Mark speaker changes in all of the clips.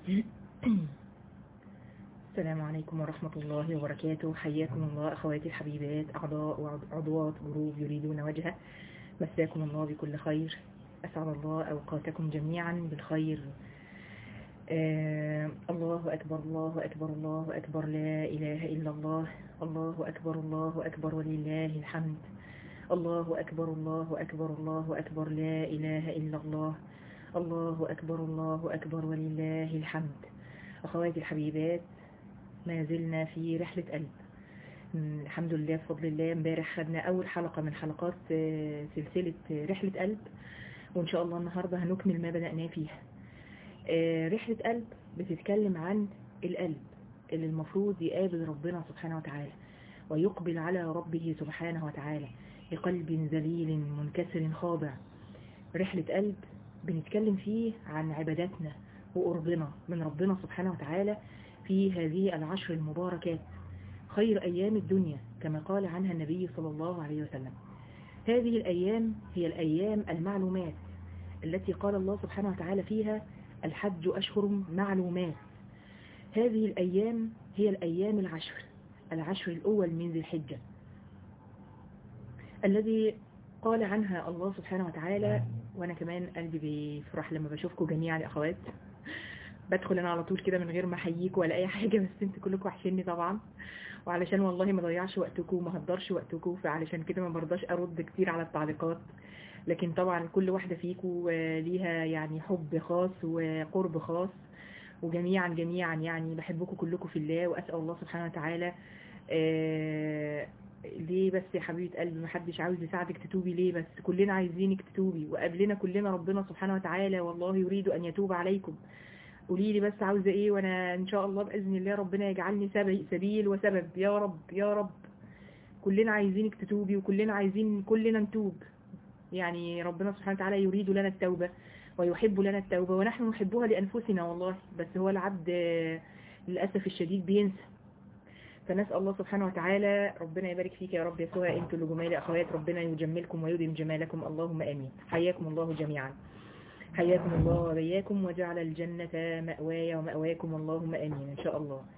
Speaker 1: السلام عليكم ورحمة الله وبركاته حياكم الله أخواتي الحبيبات أعضاء وعضوات جروب يريدون وجهه مساكم الله بكل خير أسعد الله أوقاتكم جميعا بالخير آه الله أكبر الله أكبر الله أكبر لا إله إلا الله الله أكبر الله أكبر ولله الحمد الله أكبر الله أكبر الله أكبر لا إله إلا الله الله أكبر الله أكبر ولله الحمد أخواتي الحبيبات ما زلنا في رحلة قلب الحمد لله بفضل الله امبارح خدنا أول حلقة من حلقات سلسلة رحلة قلب وإن شاء الله النهاردة هنكمل ما بدأناه فيها رحلة قلب بتتكلم عن القلب اللي المفروض يقابل ربنا سبحانه وتعالى ويقبل على ربه سبحانه وتعالى بقلب ذليل منكسر خاضع رحلة قلب بنتكلم فيه عن عباداتنا وقربنا من ربنا سبحانه وتعالى في هذه العشر المباركات خير أيام الدنيا كما قال عنها النبي صلى الله عليه وسلم هذه الأيام هي الأيام المعلومات التي قال الله سبحانه وتعالى فيها الحج أشهر معلومات هذه الأيام هي الأيام العشر العشر الأول من ذي الحجة الذي قال عنها الله سبحانه وتعالى وأنا كمان قلبي بيفرح لما بشوفكم جميعا يا أخوات بدخل أنا على طول كده من غير ما أحييك ولا أي حاجة بس انتوا كلكم وحشني طبعا وعلشان والله ما ضيعش وقتكم وما هدرش وقتكم فعلشان كده ما برضاش أرد كتير على التعليقات لكن طبعا كل واحدة فيكم ليها يعني حب خاص وقرب خاص وجميعا جميعا يعني بحبكم كلكم في الله وأسأل الله سبحانه وتعالى آه ليه بس يا حبيبة قلبي محدش عاوز يساعدك تتوبي ليه بس كلنا عايزينك تتوبي وقبلنا كلنا ربنا سبحانه وتعالى والله يريد أن يتوب عليكم قولي لي بس عاوزة ايه وانا ان شاء الله بإذن الله ربنا يجعلني سبيل وسبب يا رب يا رب كلنا عايزينك تتوبي وكلنا عايزين كلنا نتوب يعني ربنا سبحانه وتعالى يريد لنا التوبة ويحب لنا التوبة ونحن نحبها لأنفسنا والله بس هو العبد للأسف الشديد بينسى فنسأل الله سبحانه وتعالى ربنا يبارك فيك يا رب يا سواء انتوا اللي جمال أخوات ربنا يجملكم ويدم جمالكم اللهم آمين حياكم الله جميعا حياكم الله وبياكم وجعل الجنة مأواي ومأواكم اللهم آمين إن شاء الله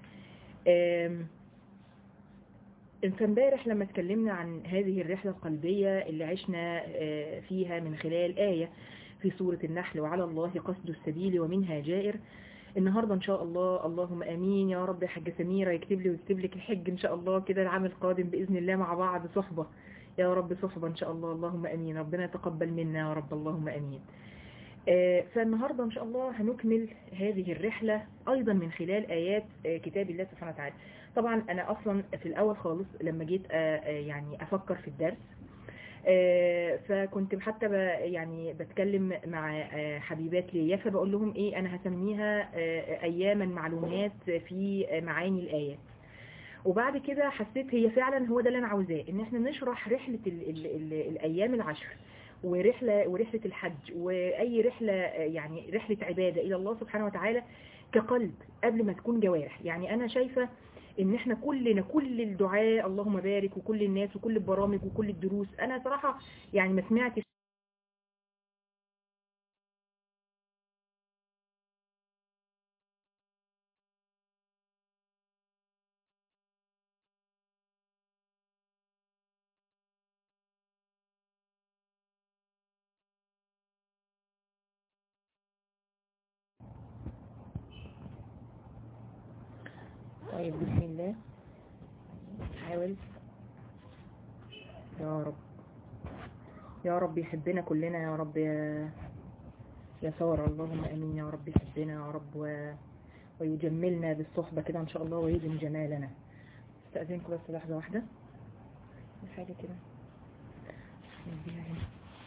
Speaker 1: فامبارح لما اتكلمنا عن هذه الرحلة القلبية اللي عشنا فيها من خلال آية في سورة النحل وعلى الله قصد السبيل ومنها جائر النهاردة ان شاء الله اللهم امين يا رب يا حاجة سميرة يكتب لي ويكتب لك الحج ان شاء الله كده العام القادم بإذن الله مع بعض صحبة يا رب صحبة ان شاء الله اللهم امين ربنا يتقبل منا يا رب اللهم امين فالنهاردة إن شاء الله هنكمل هذه الرحلة أيضا من خلال آيات كتاب الله سبحانه وتعالى طبعا أنا أصلا في الأول خالص لما جيت يعني أفكر في الدرس فكنت حتى يعني بتكلم مع حبيبات ليا فبقول لهم إيه أنا هسميها أياما معلومات في معاني الآيات وبعد كده حسيت هي فعلا هو ده اللي أنا عاوزاه إن احنا نشرح رحلة ال ال ال الأيام العشر ورحلة, ورحلة الحج وأي رحلة يعني رحلة عبادة إلى الله سبحانه وتعالى كقلب قبل ما تكون جوارح يعني أنا شايفة إن إحنا كلنا كل الدعاء اللهم بارك وكل الناس وكل البرامج وكل الدروس أنا صراحة يعني ما سمعتش طيب بسم الله حاول يا رب يا رب يحبنا كلنا يا رب يا يا سارة اللهم امين يا رب يحبنا يا رب و... ويجملنا بالصحبة كده ان شاء الله ويدم جمالنا استأذنكم بس لحظة واحدة حاجة كده نديها هنا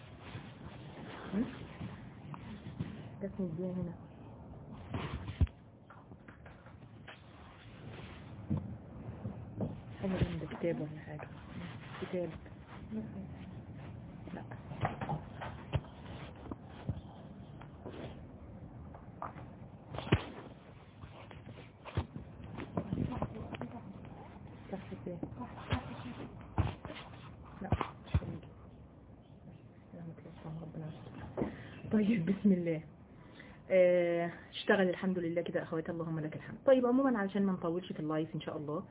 Speaker 1: بس نديها هنا حاجة جنب كتاب ولا حاجة كتاب لا تحت ايه لا مش هيجي ربنا طيب بسم الله آه، اشتغل الحمد لله كده اخوات اللهم لك الحمد طيب عموما علشان ما نطولش في اللايف ان شاء الله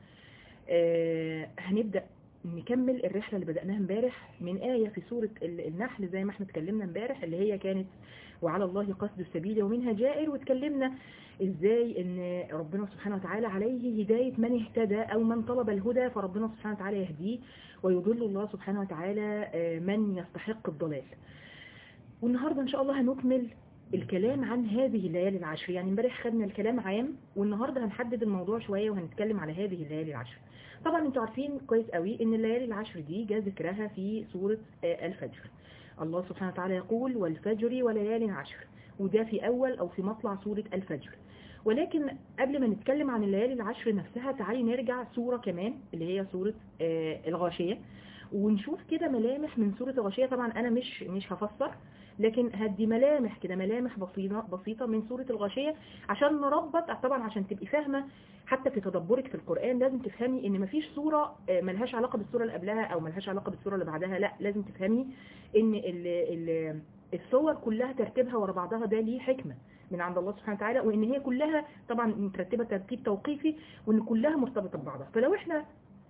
Speaker 1: آه، هنبدأ نكمل الرحلة اللي بدأناها امبارح من آية في سورة ال- النحل زي ما احنا اتكلمنا امبارح اللي هي كانت وعلى الله قصد السبيل ومنها جائر واتكلمنا ازاي ان ربنا سبحانه وتعالى عليه هداية من اهتدى او من طلب الهدى فربنا سبحانه وتعالى يهديه ويضل الله سبحانه وتعالى آه، من يستحق الضلال والنهاردة ان شاء الله هنكمل الكلام عن هذه الليالي العشر يعني امبارح خدنا الكلام عام والنهاردة هنحدد الموضوع شوية وهنتكلم على هذه الليالي العشر طبعا انتوا عارفين كويس قوي ان الليالي العشر دي جاء ذكرها في سورة آه، الفجر الله سبحانه وتعالى يقول والفجر وليال عشر وده في اول او في مطلع سورة الفجر ولكن قبل ما نتكلم عن الليالي العشر نفسها تعالي نرجع سورة كمان اللي هي سورة آه، الغاشية ونشوف كده ملامح من سورة الغاشية طبعا انا مش مش هفسر لكن هدي ملامح كده ملامح بسيطة بسيطة من سورة الغاشية عشان نربط طبعا عشان تبقي فاهمة حتى في تدبرك في القرآن لازم تفهمي ان مفيش سورة آه، ملهاش علاقة بالسورة اللي قبلها او ملهاش علاقة بالسورة اللي بعدها لا لازم تفهمي ان ال ال الصور كلها ترتيبها ورا بعضها ده ليه حكمة من عند الله سبحانه وتعالى وان هي كلها طبعا مترتبة ترتيب توقيفي وان كلها مرتبطة ببعضها فلو احنا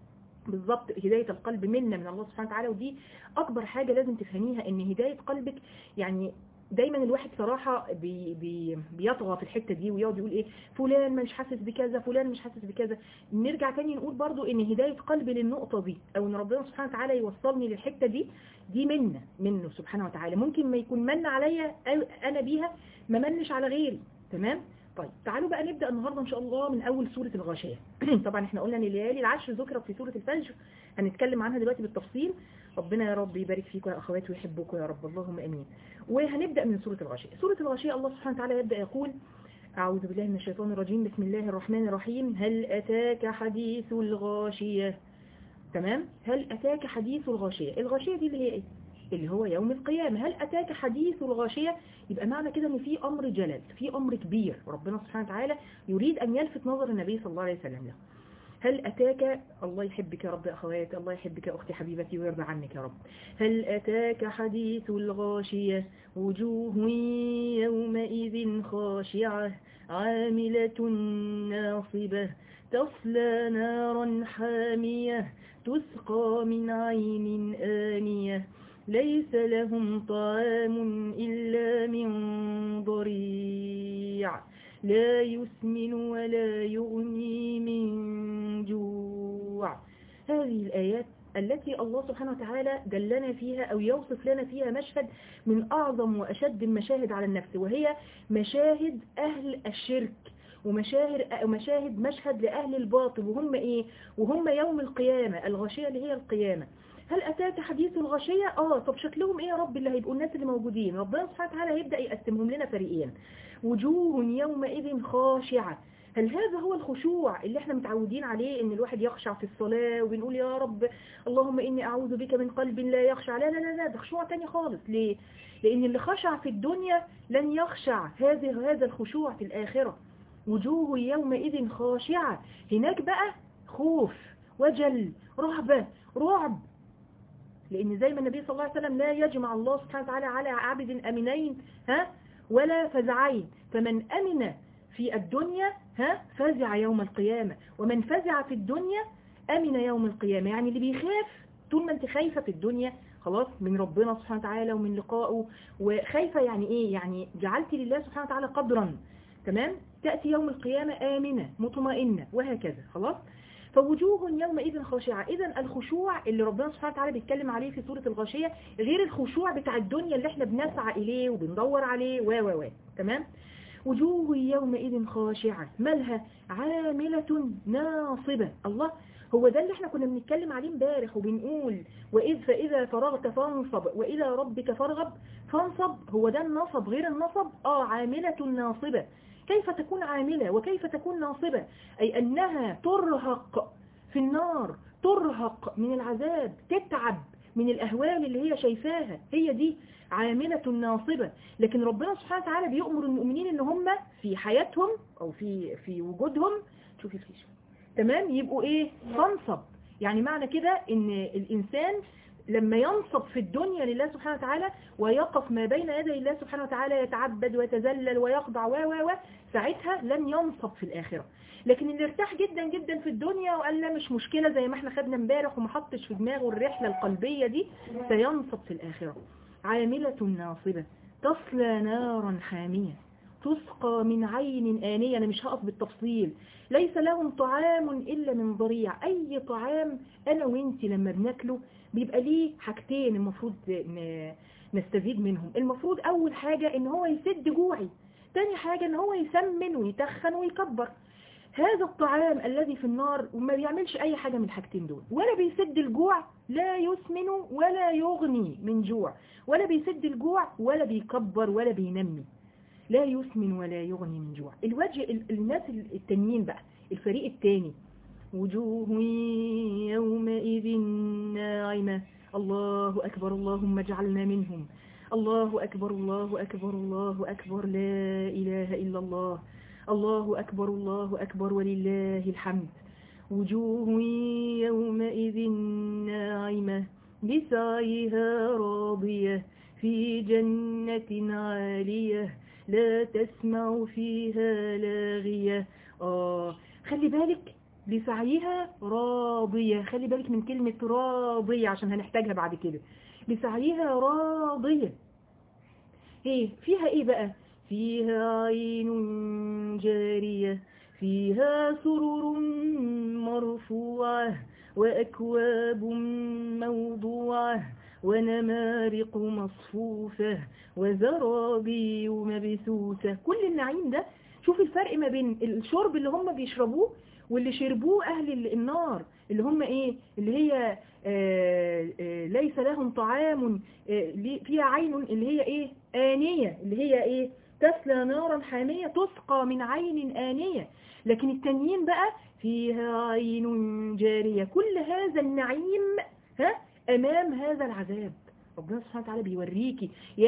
Speaker 1: بالظبط هداية القلب منا من الله سبحانه وتعالى ودي أكبر حاجة لازم تفهميها إن هداية قلبك يعني دايما الواحد صراحة بي بي بيطغى في الحتة دي ويقعد يقول ايه فلان مش حاسس بكذا فلان مش حاسس بكذا نرجع تاني نقول برضو ان هداية قلبي للنقطة دي او ان ربنا سبحانه وتعالى يوصلني للحتة دي دي منة منه سبحانه وتعالى ممكن ما يكون من عليا أو انا بيها ما منش على غيري تمام طيب تعالوا بقى نبدأ النهاردة ان شاء الله من اول سورة الغاشية طبعا احنا قلنا ان الليالي العشر ذكرت في سورة الفجر هنتكلم عنها دلوقتي بالتفصيل ربنا يا رب يبارك فيكم يا اخوات ويحبكم يا رب اللهم امين وهنبدأ من سورة الغاشية سورة الغاشية الله سبحانه وتعالى يبدأ يقول أعوذ بالله من الشيطان الرجيم بسم الله الرحمن الرحيم هل أتاك حديث الغاشية تمام هل أتاك حديث الغاشية الغاشية دي اللي هي إيه اللي هو يوم القيامة هل أتاك حديث الغاشية يبقى معنى كده ان في أمر جلل في أمر كبير ربنا سبحانه وتعالى يريد أن يلفت نظر النبي صلى الله عليه وسلم له هل أتاك الله يحبك يا رب يا أخوات الله يحبك يا أختي حبيبتي ويرضى عنك يا رب هل أتاك حديث الغاشية وجوه يومئذ خاشعة عاملة ناصبة تصلى نارا حامية تسقى من عين آنية ليس لهم طعام إلا من ضريع لا يسمن ولا يغني من جوع هذه الآيات التي الله سبحانه وتعالى دلنا فيها أو يوصف لنا فيها مشهد من أعظم وأشد المشاهد على النفس وهي مشاهد أهل الشرك ومشاهد مشاهد مشهد لأهل الباطل وهم إيه وهم يوم القيامة الغاشية اللي هي القيامة هل أتاك حديث الغاشية؟ آه طب شكلهم إيه يا رب اللي هيبقوا الناس اللي موجودين ربنا سبحانه وتعالى هيبدأ يقسمهم لنا فريقين وجوه يومئذ خاشعة هل هذا هو الخشوع اللي احنا متعودين عليه ان الواحد يخشع في الصلاة وبنقول يا رب اللهم اني اعوذ بك من قلب لا يخشع لا لا لا لا ده خشوع تاني خالص ليه لان اللي خشع في الدنيا لن يخشع هذا هذا الخشوع في الاخرة وجوه يومئذ خاشعة هناك بقى خوف وجل رهبة رعب لان زي ما النبي صلى الله عليه وسلم لا يجمع الله سبحانه وتعالى على عبد امنين ها ولا فزعين فمن امن في الدنيا ها فزع يوم القيامة ومن فزع في الدنيا امن يوم القيامة يعني اللي بيخاف طول ما انت خايفة في الدنيا خلاص من ربنا سبحانه وتعالى ومن لقائه وخايفة يعني ايه يعني جعلت لله سبحانه وتعالى قدرا تمام تأتي يوم القيامة آمنة مطمئنة وهكذا خلاص فوجوه يومئذ خاشعة إذا الخشوع اللي ربنا سبحانه وتعالى بيتكلم عليه في سورة الغاشية غير الخشوع بتاع الدنيا اللي احنا بنسعى إليه وبندور عليه و و و تمام وجوه يومئذ خاشعة مالها عاملة ناصبة الله هو ده اللي احنا كنا بنتكلم عليه امبارح وبنقول وإذ فإذا فرغت فانصب وإلى ربك فارغب فانصب هو ده النصب غير النصب آه عاملة ناصبة كيف تكون عاملة وكيف تكون ناصبة أي أنها ترهق في النار ترهق من العذاب تتعب من الأهوال اللي هي شايفاها هي دي عاملة ناصبة لكن ربنا سبحانه وتعالى بيأمر المؤمنين ان هم في حياتهم او في في وجودهم شوفي الفيش تمام يبقوا ايه فانصب يعني معنى كده ان الانسان لما ينصب في الدنيا لله سبحانه وتعالى ويقف ما بين يدي الله سبحانه وتعالى يتعبد ويتذلل ويخضع و و و ساعتها لن ينصب في الآخرة لكن اللي ارتاح جدا جدا في الدنيا وقال لا مش مشكلة زي ما احنا خدنا امبارح وما حطش في دماغه الرحلة القلبية دي سينصب في الآخرة عاملة ناصبة تصلى نارا حامية تسقى من عين آنية أنا مش هقف بالتفصيل ليس لهم طعام إلا من ضريع أي طعام أنا وإنتي لما بناكله بيبقى ليه حاجتين المفروض نستفيد منهم المفروض أول حاجة إن هو يسد جوعي تاني حاجة إن هو يسمن ويتخن ويكبر هذا الطعام الذي في النار وما بيعملش أي حاجة من الحاجتين دول ولا بيسد الجوع لا يسمن ولا يغني من جوع ولا بيسد الجوع ولا بيكبر ولا بينمي لا يسمن ولا يغني من جوع الوجه الناس التانيين بقى الفريق التاني وجوه يومئذ ناعمة الله أكبر اللهم اجعلنا منهم الله أكبر الله أكبر الله أكبر لا إله إلا الله الله أكبر الله أكبر ولله الحمد وجوه يومئذ ناعمة لسعيها راضية في جنة عالية لا تسمع فيها لاغية آه خلي بالك لسعيها راضية خلي بالك من كلمة راضية عشان هنحتاجها بعد كده لسعيها راضية ايه فيها ايه بقى فيها عين جارية فيها سرر مرفوعة وأكواب موضوعة ونمارق مصفوفة وزرابي مبثوثة كل النعيم ده شوف الفرق ما بين الشرب اللي هم بيشربوه واللي شربوه أهل النار اللي هم إيه اللي هي آآ آآ ليس لهم طعام فيها عين اللي هي إيه آنية اللي هي إيه تسلى نارا حامية تسقى من عين آنية لكن التانيين بقى فيها عين جارية كل هذا النعيم ها أمام هذا العذاب ربنا سبحانه وتعالى بيوريكي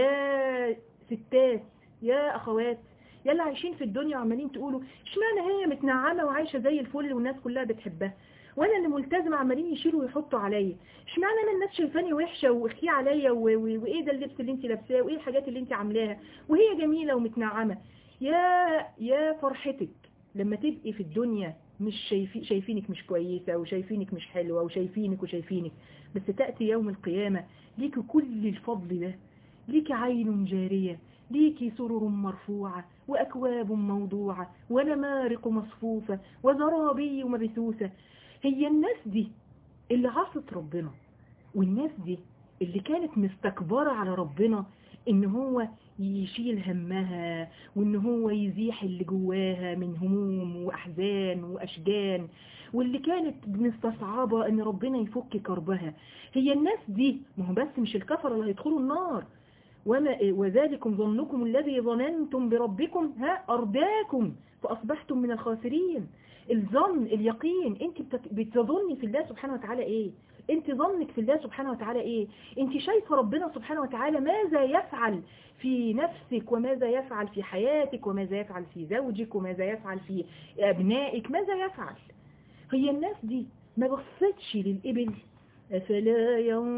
Speaker 1: يا ستات يا أخوات يا اللي عايشين في الدنيا وعمالين تقولوا اشمعنى هي متنعمة وعايشة زي الفل والناس كلها بتحبها وانا اللي ملتزمة عمالين يشيلوا ويحطوا عليا اشمعنى انا الناس شايفاني وحشة واخي عليا وايه ده اللبس اللي انت لابساه وايه الحاجات اللي انت عاملاها وهي جميلة ومتنعمة يا يا فرحتك لما تبقي في الدنيا مش شايفي شايفينك مش كويسة وشايفينك مش حلوة وشايفينك وشايفينك بس تأتي يوم القيامة ليك كل الفضل ده ليك عين جارية ليك سرر مرفوعة وأكواب موضوعة ونمارق مصفوفة وزرابي مبثوثة هي الناس دي اللي عصت ربنا والناس دي اللي كانت مستكبرة على ربنا ان هو يشيل همها وان هو يزيح اللي جواها من هموم واحزان واشجان واللي كانت مستصعبة ان ربنا يفك كربها هي الناس دي ما هو بس مش الكفر اللي هيدخلوا النار وما وذلكم ظنكم الذي ظننتم بربكم ها أرداكم فأصبحتم من الخاسرين الظن اليقين انت بتظني في الله سبحانه وتعالى ايه انت ظنك في الله سبحانه وتعالى ايه انت شايفه ربنا سبحانه وتعالى ماذا يفعل في نفسك وماذا يفعل في حياتك وماذا يفعل في زوجك وماذا يفعل في ابنائك ماذا يفعل هي الناس دي ما بصتش للإبل أفلا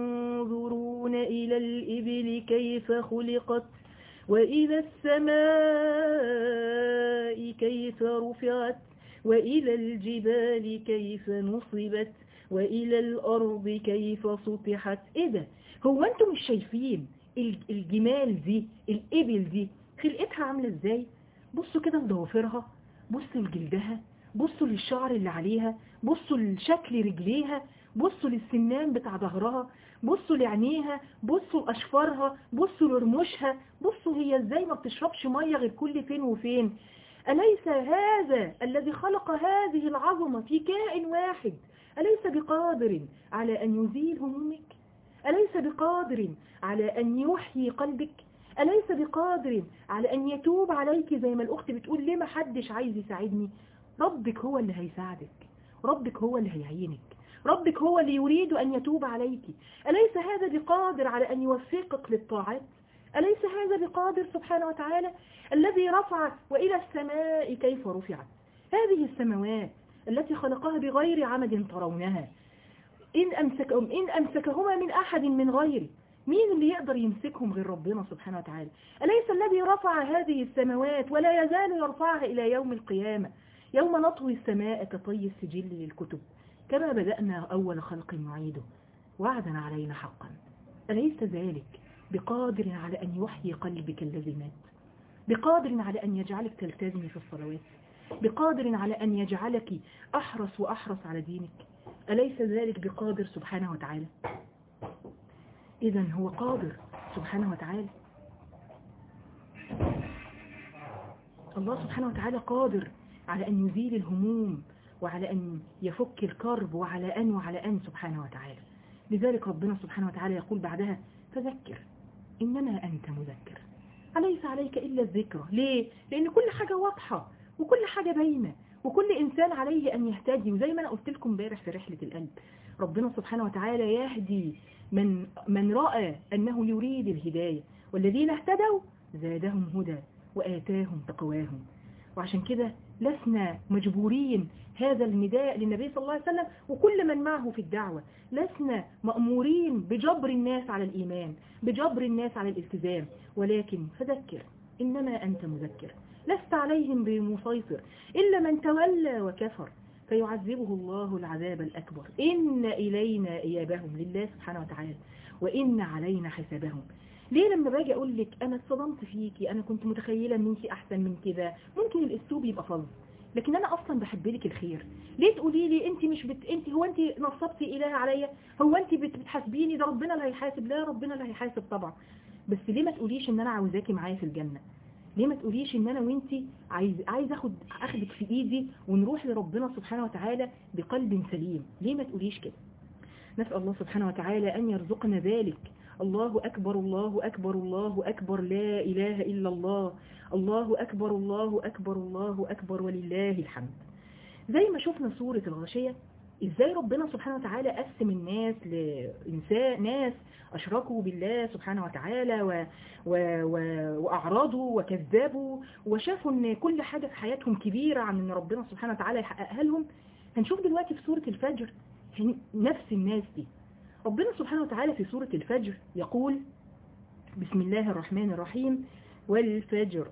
Speaker 1: ينظرون إلى الإبل كيف خلقت وإلى السماء كيف رفعت وإلى الجبال كيف نصبت وإلى الأرض كيف سطحت إيه ده هو أنتم مش شايفين الجمال دي الإبل دي خلقتها عاملة إزاي بصوا كده لضوافرها بصوا لجلدها بصوا للشعر اللي عليها بصوا لشكل رجليها بصوا للسنان بتاع ظهرها بصوا لعينيها بصوا لأشفارها بصوا لرموشها بصوا هي ازاي ما بتشربش مية غير كل فين وفين أليس هذا الذي خلق هذه العظمة في كائن واحد أليس بقادر على أن يزيل همومك أليس بقادر على أن يحيي قلبك أليس بقادر على أن يتوب عليك زي ما الأخت بتقول ليه ما حدش عايز يساعدني ربك هو اللي هيساعدك ربك هو اللي هيعينك ربك هو اللي يريد أن يتوب عليك أليس هذا بقادر على أن يوفقك للطاعات أليس هذا بقادر سبحانه وتعالى الذي رفع وإلى السماء كيف رفعت هذه السماوات التي خلقها بغير عمد ترونها إن أمسكهم إن أمسكهما من أحد من غيره مين اللي يقدر يمسكهم غير ربنا سبحانه وتعالى أليس الذي رفع هذه السماوات ولا يزال يرفعها إلى يوم القيامة يوم نطوي السماء كطي السجل للكتب كما بدأنا أول خلق نعيده وعدا علينا حقا أليس ذلك بقادر على أن يحيي قلبك الذي مات بقادر على أن يجعلك تلتزمي في الصلوات بقادر على أن يجعلك أحرص وأحرص على دينك أليس ذلك بقادر سبحانه وتعالى إذا هو قادر سبحانه وتعالى الله سبحانه وتعالى قادر على أن يزيل الهموم وعلى أن يفك الكرب وعلى أن وعلى أن سبحانه وتعالى لذلك ربنا سبحانه وتعالى يقول بعدها فذكر إنما أنت مذكر أليس عليك إلا الذكرى ليه؟ لأن كل حاجة واضحة وكل حاجة باينة وكل إنسان عليه أن يهتدي وزي ما أنا قلت لكم امبارح في رحلة القلب ربنا سبحانه وتعالى يهدي من, من رأى أنه يريد الهداية والذين اهتدوا زادهم هدى وآتاهم تقواهم وعشان كده لسنا مجبورين هذا النداء للنبي صلى الله عليه وسلم وكل من معه في الدعوة لسنا مأمورين بجبر الناس على الإيمان بجبر الناس على الالتزام ولكن فذكر إنما أنت مذكر لست عليهم بمسيطر إلا من تولى وكفر فيعذبه الله العذاب الأكبر إن إلينا إيابهم لله سبحانه وتعالى وإن علينا حسابهم ليه لما باجي أقول لك أنا اتصدمت فيكي أنا كنت متخيلة أن انت أحسن من كده ممكن الأسلوب يبقى فظ لكن أنا أصلا بحب لك الخير ليه تقولي لي أنت مش بت... أنت هو أنت نصبتي إله عليا هو أنت بت... بتحاسبيني ده ربنا اللي هيحاسب لا ربنا اللي هيحاسب طبعا بس ليه ما تقوليش ان انا عاوزاكي معايا في الجنة ليه ما تقوليش ان انا وانتي عايز عايز اخد اخدك في ايدي ونروح لربنا سبحانه وتعالى بقلب سليم ليه ما تقوليش كده نسأل الله سبحانه وتعالى ان يرزقنا ذلك الله أكبر الله أكبر الله أكبر لا إله إلا الله الله أكبر الله أكبر الله أكبر ولله الحمد زي ما شفنا سورة الغاشية ازاي ربنا سبحانه وتعالى قسم الناس لإنسان ناس أشركوا بالله سبحانه وتعالى و و و وأعراضوا وكذبوا وشافوا ان كل حاجة في حياتهم كبيرة عن ان ربنا سبحانه وتعالى يحققها لهم هنشوف دلوقتي في سورة الفجر نفس الناس دي ربنا سبحانه وتعالى في سورة الفجر يقول بسم الله الرحمن الرحيم والفجر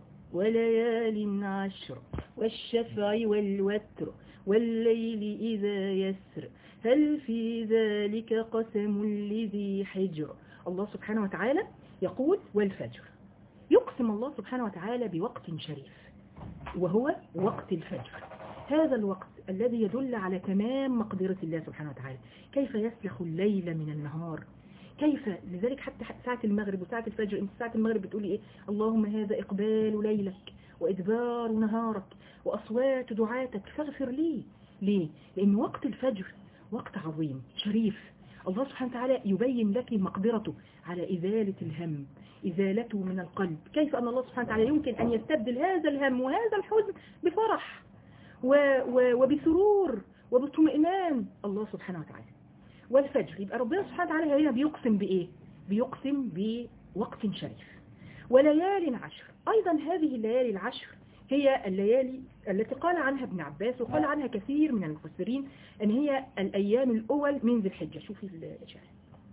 Speaker 1: وليال عشر والشفع والوتر والليل إذا يسر هل في ذلك قسم لذي حجر الله سبحانه وتعالى يقول والفجر يقسم الله سبحانه وتعالى بوقت شريف وهو وقت الفجر هذا الوقت الذي يدل على تمام مقدرة الله سبحانه وتعالى كيف يسلخ الليل من النهار كيف لذلك حتى ساعة المغرب وساعة الفجر انت ساعة المغرب بتقولي ايه اللهم هذا اقبال ليلك وادبار نهارك واصوات دعاتك فاغفر لي ليه لان وقت الفجر وقت عظيم شريف الله سبحانه وتعالى يبين لك مقدرته على إزالة الهم إزالته من القلب كيف أن الله سبحانه وتعالى يمكن أن يستبدل هذا الهم وهذا الحزن بفرح و و وبسرور وباطمئنان الله سبحانه وتعالى والفجر يبقى ربنا سبحانه وتعالى هنا بيقسم بإيه بيقسم بوقت شريف وليال عشر أيضا هذه الليالي العشر هي الليالي التي قال عنها ابن عباس وقال عنها كثير من المفسرين أن هي الأيام الأول من ذي الحجة شوفي الإشارة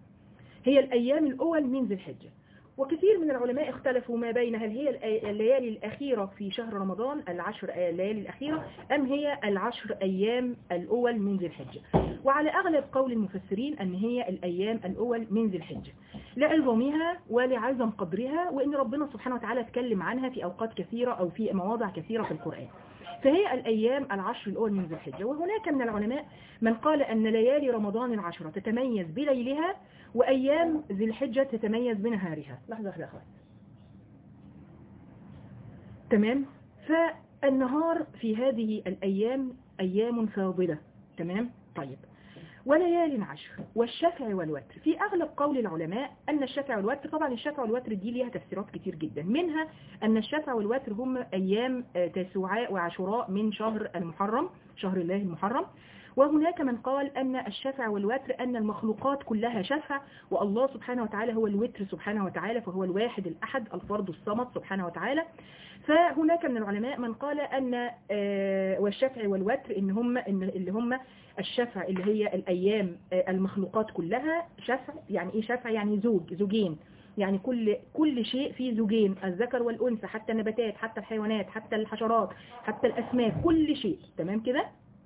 Speaker 1: هي الأيام الأول من ذي الحجة وكثير من العلماء اختلفوا ما بين هل هي الليالي الأخيرة في شهر رمضان العشر الليالي الأخيرة أم هي العشر أيام الأول من ذي الحجة وعلى أغلب قول المفسرين أن هي الأيام الأول من ذي الحجة لعظمها ولعظم قدرها وإن ربنا سبحانه وتعالى اتكلم عنها في أوقات كثيرة أو في مواضع كثيرة في القرآن فهي الأيام العشر الأول من ذي الحجة وهناك من العلماء من قال أن ليالي رمضان العشرة تتميز بليلها وأيام ذي الحجة تتميز بنهارها لحظة يا أخوات تمام فالنهار في هذه الأيام أيام فاضلة تمام طيب وليال عشر والشفع والوتر في أغلب قول العلماء أن الشفع والوتر طبعا الشفع والوتر دي ليها تفسيرات كتير جدا منها أن الشفع والوتر هم أيام تسوعاء وعشراء من شهر المحرم شهر الله المحرم وهناك من قال أن الشفع والوتر أن المخلوقات كلها شفع والله سبحانه وتعالى هو الوتر سبحانه وتعالى فهو الواحد الأحد الفرد الصمد سبحانه وتعالى فهناك من العلماء من قال أن آه، والشفع والوتر إن هم إن اللي هم الشفع اللي هي الأيام آه، المخلوقات كلها شفع يعني إيه شفع يعني زوج زوجين يعني كل كل شيء فيه زوجين الذكر والأنثى حتى النباتات حتى الحيوانات حتى الحشرات حتى الأسماك كل شيء تمام كده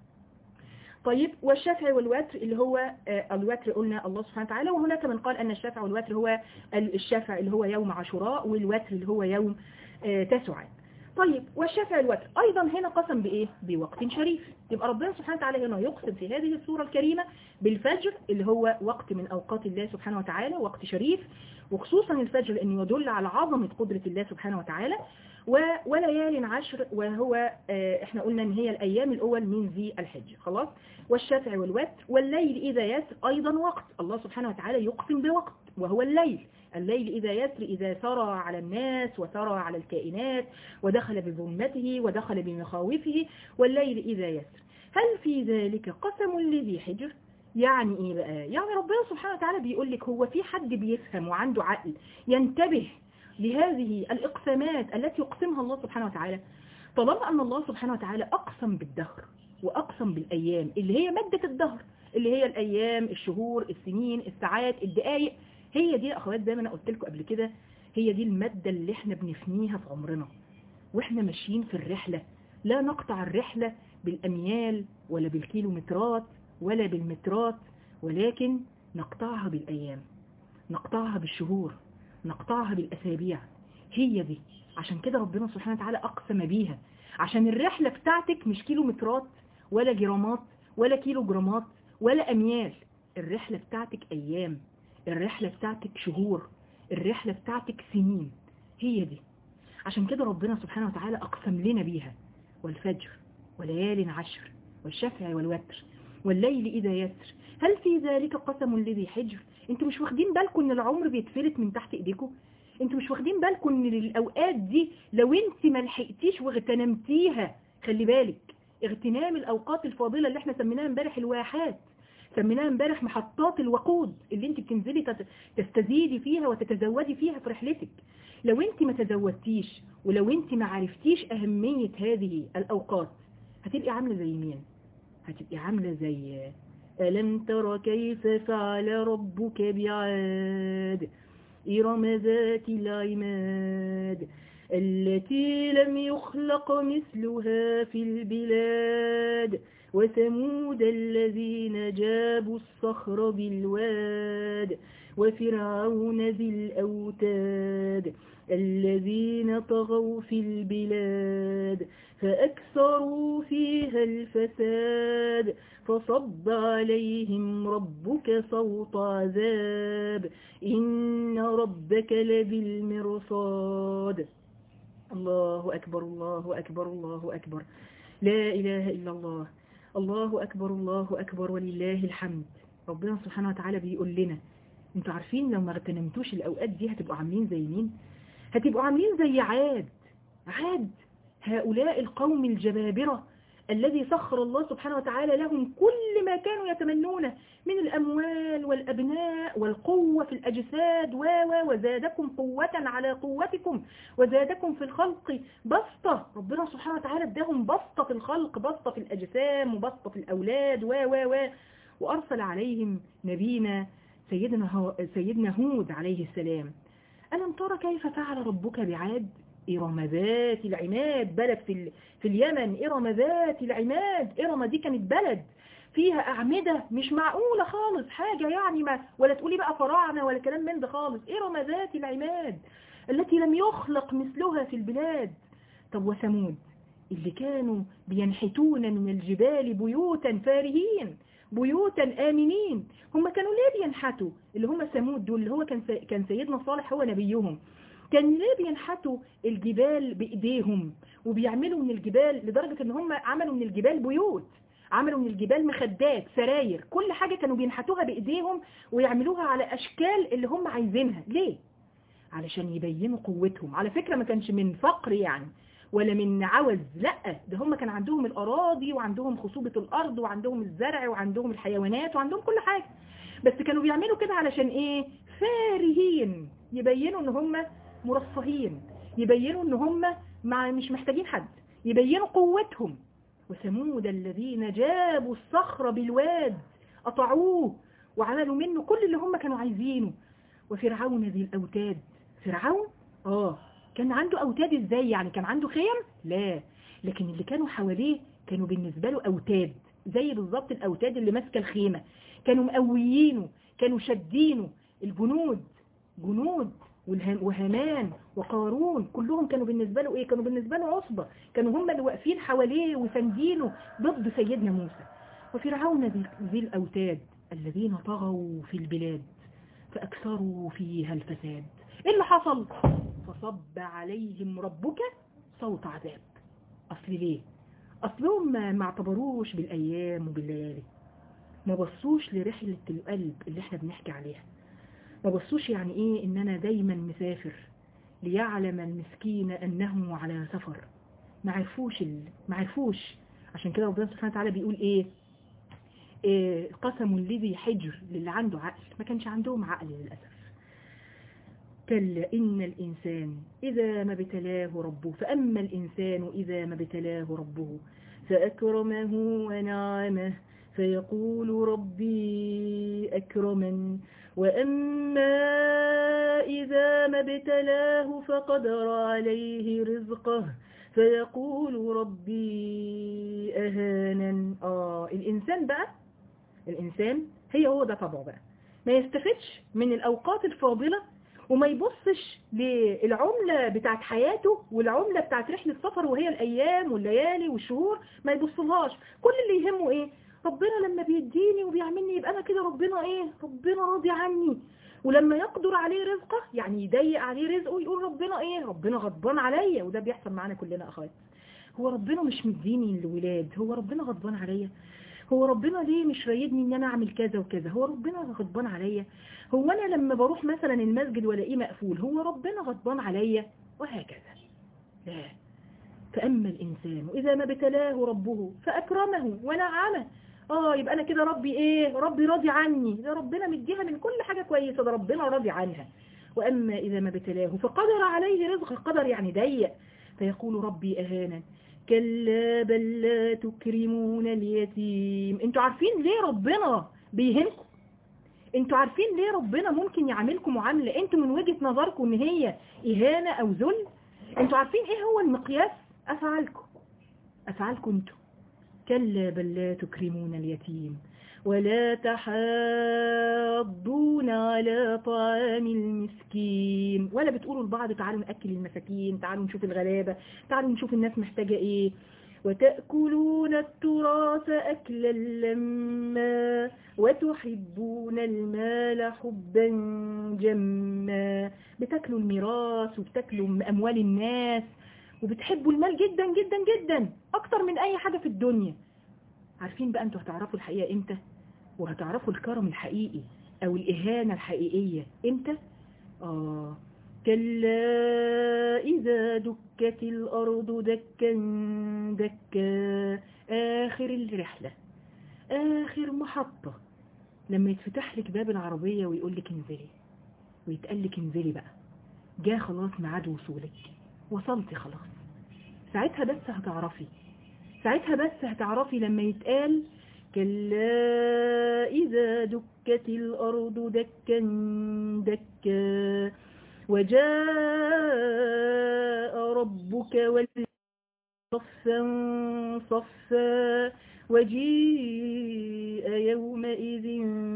Speaker 1: طيب والشفع والوتر اللي هو آه، الوتر قلنا الله سبحانه وتعالى وهناك من قال أن الشفع والوتر هو الشفع اللي هو يوم عاشوراء والوتر اللي هو يوم آه، تسعات طيب والشفع والوتر أيضا هنا قسم بإيه؟ بوقت شريف يبقى ربنا سبحانه وتعالى هنا يقسم في هذه السورة الكريمة بالفجر اللي هو وقت من أوقات الله سبحانه وتعالى وقت شريف وخصوصا الفجر لأنه يدل على عظمة قدرة الله سبحانه وتعالى و- وليال عشر وهو آه، احنا قلنا ان هي الايام الاول من ذي الحج خلاص والشفع والوتر والليل اذا يسر ايضا وقت الله سبحانه وتعالى يقسم بوقت وهو الليل الليل إذا يسر إذا سرى على الناس وسرى على الكائنات ودخل بظلمته ودخل بمخاوفه والليل إذا يسر هل في ذلك قسم لذي حجر يعني إيه بقى يعني ربنا سبحانه وتعالى بيقول لك هو في حد بيفهم وعنده عقل ينتبه لهذه الإقسامات التي يقسمها الله سبحانه وتعالى طالما أن الله سبحانه وتعالى أقسم بالدهر وأقسم بالأيام اللي هي مادة الدهر اللي هي الأيام الشهور السنين الساعات الدقائق هي دي يا أخوات زي ما أنا قلت لكم قبل كده هي دي المادة اللي احنا بنفنيها في عمرنا واحنا ماشيين في الرحلة لا نقطع الرحلة بالأميال ولا بالكيلومترات ولا بالمترات ولكن نقطعها بالأيام نقطعها بالشهور نقطعها بالأسابيع هي دي عشان كده ربنا سبحانه وتعالى أقسم بيها عشان الرحلة بتاعتك مش كيلومترات ولا جرامات ولا كيلو جرامات ولا أميال الرحلة بتاعتك أيام الرحلة بتاعتك شهور الرحلة بتاعتك سنين هي دي عشان كده ربنا سبحانه وتعالى أقسم لنا بيها والفجر وليال عشر والشفع والوتر والليل إذا يسر هل في ذلك قسم لذي حجر انتوا مش واخدين بالكم ان العمر بيتفلت من تحت ايديكم انتوا مش واخدين بالكم ان الاوقات دي لو انت ما لحقتيش واغتنمتيها خلي بالك اغتنام الاوقات الفاضله اللي احنا سميناها امبارح الواحات سميناها امبارح محطات الوقود اللي انت بتنزلي تت- تستزيدي فيها وتتزودي فيها في رحلتك لو انت ما تزودتيش ولو انت ما عرفتيش اهمية هذه الاوقات هتبقي عاملة زي مين هتبقي عاملة زي ألم تر كيف فعل ربك بعاد إرم ذات العماد التي لم يخلق مثلها في البلاد وثمود الذين جابوا الصخر بالواد وفرعون ذي الأوتاد الذين طغوا في البلاد فأكثروا فيها الفساد فصب عليهم ربك صوت عذاب إن ربك لبالمرصاد الله أكبر الله أكبر الله أكبر لا إله إلا الله الله أكبر الله أكبر ولله الحمد ربنا سبحانه وتعالى بيقول لنا انتوا عارفين لو ما اغتنمتوش الأوقات دي هتبقوا عاملين زي مين هتبقوا عاملين زي عاد عاد هؤلاء القوم الجبابرة الذي سخر الله سبحانه وتعالى لهم كل ما كانوا يتمنونه من الأموال والأبناء والقوة في الأجساد و و وزادكم قوة على قوتكم وزادكم في الخلق بسطة ربنا سبحانه وتعالى اداهم بسطة في الخلق بسطة في الأجسام وبسطة في الأولاد و و و وأرسل عليهم نبينا سيدنا, هو سيدنا هود عليه السلام ألم ترى كيف فعل ربك بعاد إرم ذات العماد بلد في, ال... في اليمن إرم ذات العماد إرم دي كانت بلد فيها أعمدة مش معقولة خالص حاجة يعني ما ولا تقولي بقى فراعنة ولا كلام من ده خالص إرم ذات العماد التي لم يخلق مثلها في البلاد طب وثمود اللي كانوا بينحتون من الجبال بيوتا فارهين بيوتا آمنين هم كانوا ليه بينحتوا اللي هم ثمود دول اللي هو كان سي... كان سيدنا صالح هو نبيهم كان ليه بينحتوا الجبال بإيديهم وبيعملوا من الجبال لدرجة ان هم عملوا من الجبال بيوت عملوا من الجبال مخدات سراير كل حاجة كانوا بينحتوها بإيديهم ويعملوها على أشكال اللي هم عايزينها ليه؟ علشان يبينوا قوتهم على فكرة ما كانش من فقر يعني ولا من عوز لا ده هم كان عندهم الأراضي وعندهم خصوبة الأرض وعندهم الزرع وعندهم الحيوانات وعندهم كل حاجة بس كانوا بيعملوا كده علشان ايه فارهين يبينوا ان هم مرفهين يبينوا ان هم مع مش محتاجين حد يبينوا قوتهم وثمود الذين جابوا الصخر بالواد قطعوه وعملوا منه كل اللي هم كانوا عايزينه وفرعون ذي الأوتاد فرعون اه كان عنده أوتاد ازاي يعني كان عنده خيم لا لكن اللي كانوا حواليه كانوا بالنسبة له أوتاد زي بالظبط الأوتاد اللي ماسكه الخيمة كانوا مقويينه كانوا شادينه الجنود جنود وهامان وقارون كلهم كانوا بالنسبة له ايه كانوا بالنسبة له عصبة كانوا هم اللي واقفين حواليه وسندينه ضد سيدنا موسى وفرعون ذي الأوتاد الذين طغوا في البلاد فأكثروا فيها الفساد ايه اللي حصل فصب عليهم ربك صوت عذاب أصل ليه أصلهم ما اعتبروش بالأيام وبالليالي ما بصوش لرحلة القلب اللي احنا بنحكي عليها ما بصوش يعني ايه ان انا دايما مسافر ليعلم المسكين انه على سفر ما عرفوش ال... ما عرفوش عشان كده ربنا سبحانه وتعالى بيقول ايه, إيه قسم الذي حجر للي عنده عقل ما كانش عندهم عقل للأسف كلا إن الإنسان إذا ما ابتلاه ربه فأما الإنسان إذا ما ابتلاه ربه فأكرمه ونعمه فيقول ربي أكرمن وأما إذا ما ابتلاه فقدر عليه رزقه فيقول ربي أهانا آه الإنسان بقى الإنسان هي هو ده طبعه بقى ما يستفدش من الأوقات الفاضلة وما يبصش للعملة بتاعت حياته والعملة بتاعت رحلة السفر وهي الأيام والليالي والشهور ما يبصلهاش كل اللي يهمه إيه ربنا لما بيديني وبيعملني يبقى أنا كده ربنا إيه ربنا راضي عني ولما يقدر عليه رزقه يعني يضيق عليه رزقه يقول ربنا إيه ربنا غضبان عليا وده بيحصل معانا كلنا أخوات هو ربنا مش مديني الولاد هو ربنا غضبان عليا هو ربنا ليه مش رايدني ان انا اعمل كذا وكذا هو ربنا غضبان عليا هو انا لما بروح مثلا المسجد والاقيه مقفول هو ربنا غضبان عليا وهكذا لا فاما الانسان اذا ما ابتلاه ربه فاكرمه ونعمه اه يبقى انا كده ربي ايه ربي راضي عني ده ربنا مديها من كل حاجة كويسة ده ربنا راضي عنها واما اذا ما ابتلاه فقدر عليه رزقه قدر يعني ضيق فيقول ربي اهانا كلا بل لا تكرمون اليتيم انتوا عارفين ليه ربنا بيهنكم انتوا عارفين ليه ربنا ممكن يعاملكم معاملة انتوا من وجهة نظركم ان هي اهانة او ذل انتوا عارفين ايه هو المقياس افعالكم افعالكم انتوا كلا بل لا تكرمون اليتيم ولا تحاضون على طعام المسكين ولا بتقولوا لبعض تعالوا نأكل المساكين تعالوا نشوف الغلابة تعالوا نشوف الناس محتاجة ايه وتأكلون التراث أكلا لما وتحبون المال حبا جما بتاكلوا الميراث وبتاكلوا أموال الناس وبتحبوا المال جدا جدا جدا أكتر من أي حاجة في الدنيا عارفين بقى انتوا هتعرفوا الحقيقة امتى وهتعرفوا الكرم الحقيقي او الاهانة الحقيقية امتى آه كلا إذا دكت الأرض دكا دكا آخر الرحلة آخر محطة لما يتفتح لك باب العربية ويقول لك انزلي ويتقال لك انزلي بقى جاء خلاص ميعاد وصولك وصلتي خلاص ساعتها بس هتعرفي ساعتها بس هتعرفي لما يتقال كلا إذا دكت الأرض دكا دكا وجاء ربك والصفا صفا وجيء يومئذ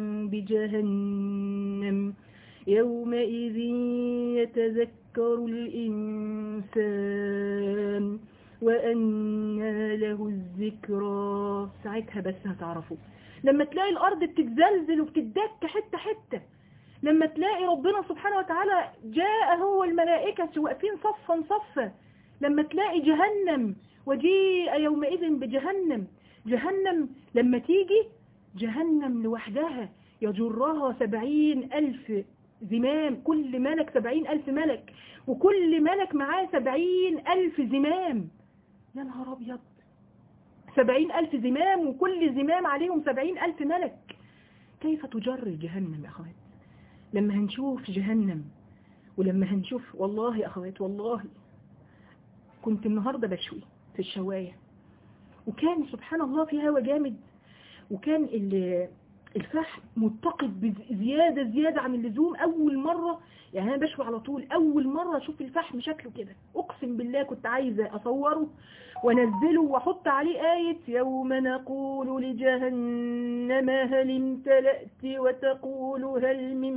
Speaker 1: بجهنم يومئذ يتذكر الإنسان وأنى له الذكرى ساعتها بس هتعرفوا لما تلاقي الأرض بتتزلزل وبتدك حتة حتة لما تلاقي ربنا سبحانه وتعالى جاء هو الملائكة واقفين صفا صفا لما تلاقي جهنم وجيء يومئذ بجهنم جهنم لما تيجي جهنم لوحدها يجرها سبعين ألف
Speaker 2: زمام كل ملك سبعين ألف ملك وكل ملك معاه سبعين ألف زمام يا نهار أبيض سبعين ألف زمام وكل زمام عليهم سبعين ألف ملك كيف تجر جهنم يا أخوات لما هنشوف جهنم ولما هنشوف والله يا أخوات والله كنت النهاردة بشوي في الشواية وكان سبحان الله في هوا جامد وكان الفحم متقد بزيادة زيادة عن اللزوم أول مرة يعني أنا بشوي على طول أول مرة أشوف الفحم شكله كده أقسم بالله كنت عايزة أصوره وانزله واحط عليه آية يوم نقول لجهنم هل امتلأت وتقول هل من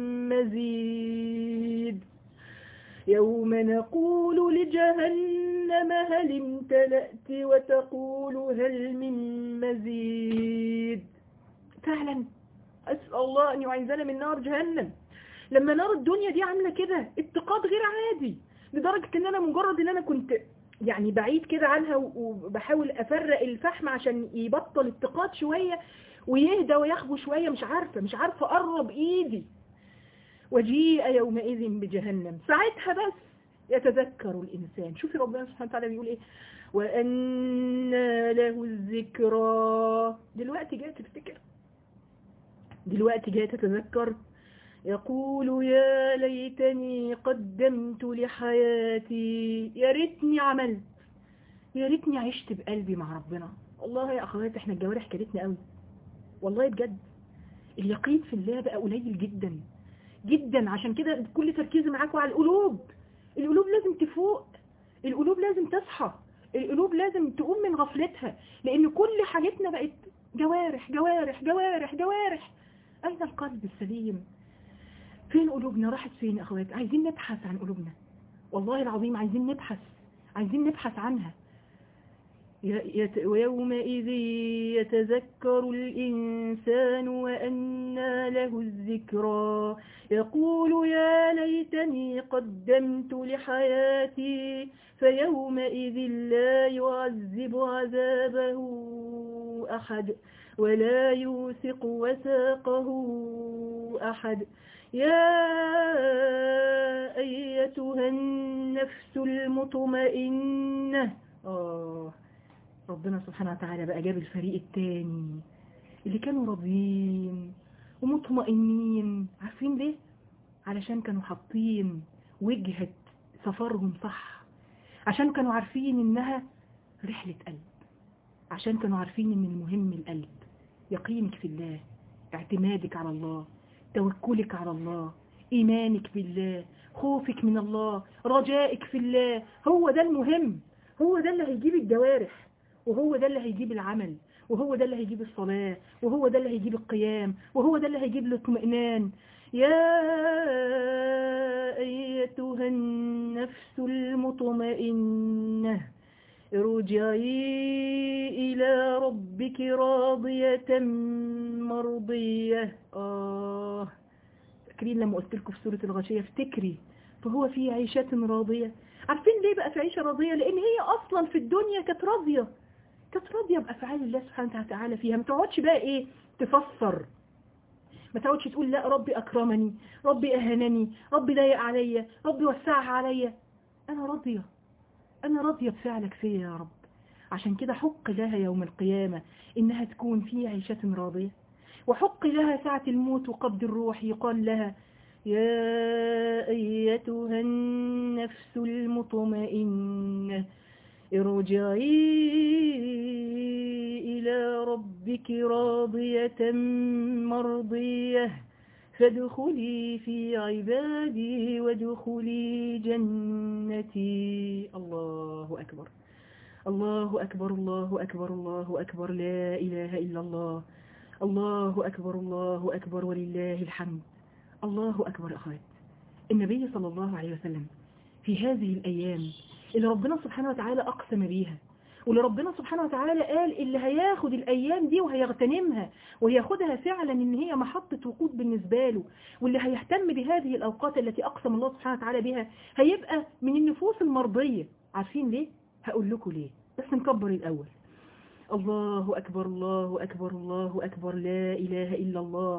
Speaker 2: مزيد يوم نقول لجهنم هل امتلأت وتقول هل من مزيد فعلا أسأل الله أن يعيذنا من نار جهنم لما نار الدنيا دي عاملة كده اتقاد غير عادي لدرجة ان انا مجرد ان انا كنت يعني بعيد كده عنها وبحاول افرق الفحم عشان يبطل اتقاد شوية ويهدى ويخبو شوية مش عارفة مش عارفة اقرب ايدي وجيء يومئذ بجهنم ساعتها بس يتذكر الإنسان شوفي ربنا سبحانه وتعالى بيقول إيه وأن له الذكرى دلوقتي جاي تفتكر دلوقتي جاي تتذكر يقول يا ليتني قدمت لحياتي يا ريتني عملت يا ريتني عشت بقلبي مع ربنا والله يا أخوات احنا الجوارح كلتنا قوي والله بجد اليقين في الله بقى قليل جدا جدا عشان كده كل تركيزي معاكم على القلوب القلوب لازم تفوق القلوب لازم تصحى القلوب لازم تقوم من غفلتها لان كل حاجتنا بقت جوارح جوارح جوارح جوارح اين القلب السليم فين قلوبنا راحت فين يا اخوات عايزين نبحث عن قلوبنا والله العظيم عايزين نبحث عايزين نبحث عنها ويومئذ يتذكر الإنسان وأنى له الذكرى يقول يا ليتني قدمت لحياتي فيومئذ لا يعذب عذابه أحد ولا يوثق وثاقه أحد يا أيتها النفس المطمئنة آه ربنا سبحانه وتعالى بقى جاب الفريق التاني اللي كانوا راضيين ومطمئنين عارفين ليه علشان كانوا حاطين وجهة سفرهم صح عشان كانوا عارفين انها رحلة قلب عشان كانوا عارفين ان المهم القلب يقينك في الله اعتمادك على الله توكلك على الله ايمانك بالله خوفك من الله رجائك في الله هو ده المهم هو ده اللي هيجيب الجوارح وهو ده اللي هيجيب العمل وهو ده اللي هيجيب الصلاة وهو ده اللي هيجيب القيام وهو ده اللي هيجيب الاطمئنان يا أيتها النفس المطمئنة ارجعي إلى ربك راضية مرضية آه فاكرين لما قلت لكم في سورة الغاشية افتكري فهو في عيشة راضية عارفين ليه بقى في عيشة راضية لأن هي أصلا في الدنيا كانت راضية كانت راضية بأفعال الله سبحانه وتعالى فيها ما تقعدش بقى إيه تفسر ما تقعدش تقول لا ربي أكرمني ربي أهنني ربي ضيق عليا ربي وسعها عليا أنا راضية أنا راضية بفعلك فيا يا رب عشان كده حق لها يوم القيامة إنها تكون في عيشة راضية وحق لها ساعة الموت وقبض الروح يقال لها يا أيتها النفس المطمئنة ارجعي إلى ربك راضية مرضية فادخلي في عبادي وادخلي جنتي الله أكبر الله أكبر الله أكبر الله أكبر لا إله إلا الله الله أكبر الله أكبر ولله الحمد الله أكبر أخوات النبي صلى الله عليه وسلم في هذه الأيام اللي ربنا سبحانه وتعالى أقسم بيها واللي ربنا سبحانه وتعالى قال اللي هياخد الأيام دي وهيغتنمها وياخدها فعلا إن هي محطة وقود بالنسبة له واللي هيهتم بهذه الأوقات التي أقسم الله سبحانه وتعالى بها هيبقى من النفوس المرضية عارفين ليه؟ هقول لكم ليه بس نكبر الأول الله أكبر الله أكبر الله أكبر لا إله إلا الله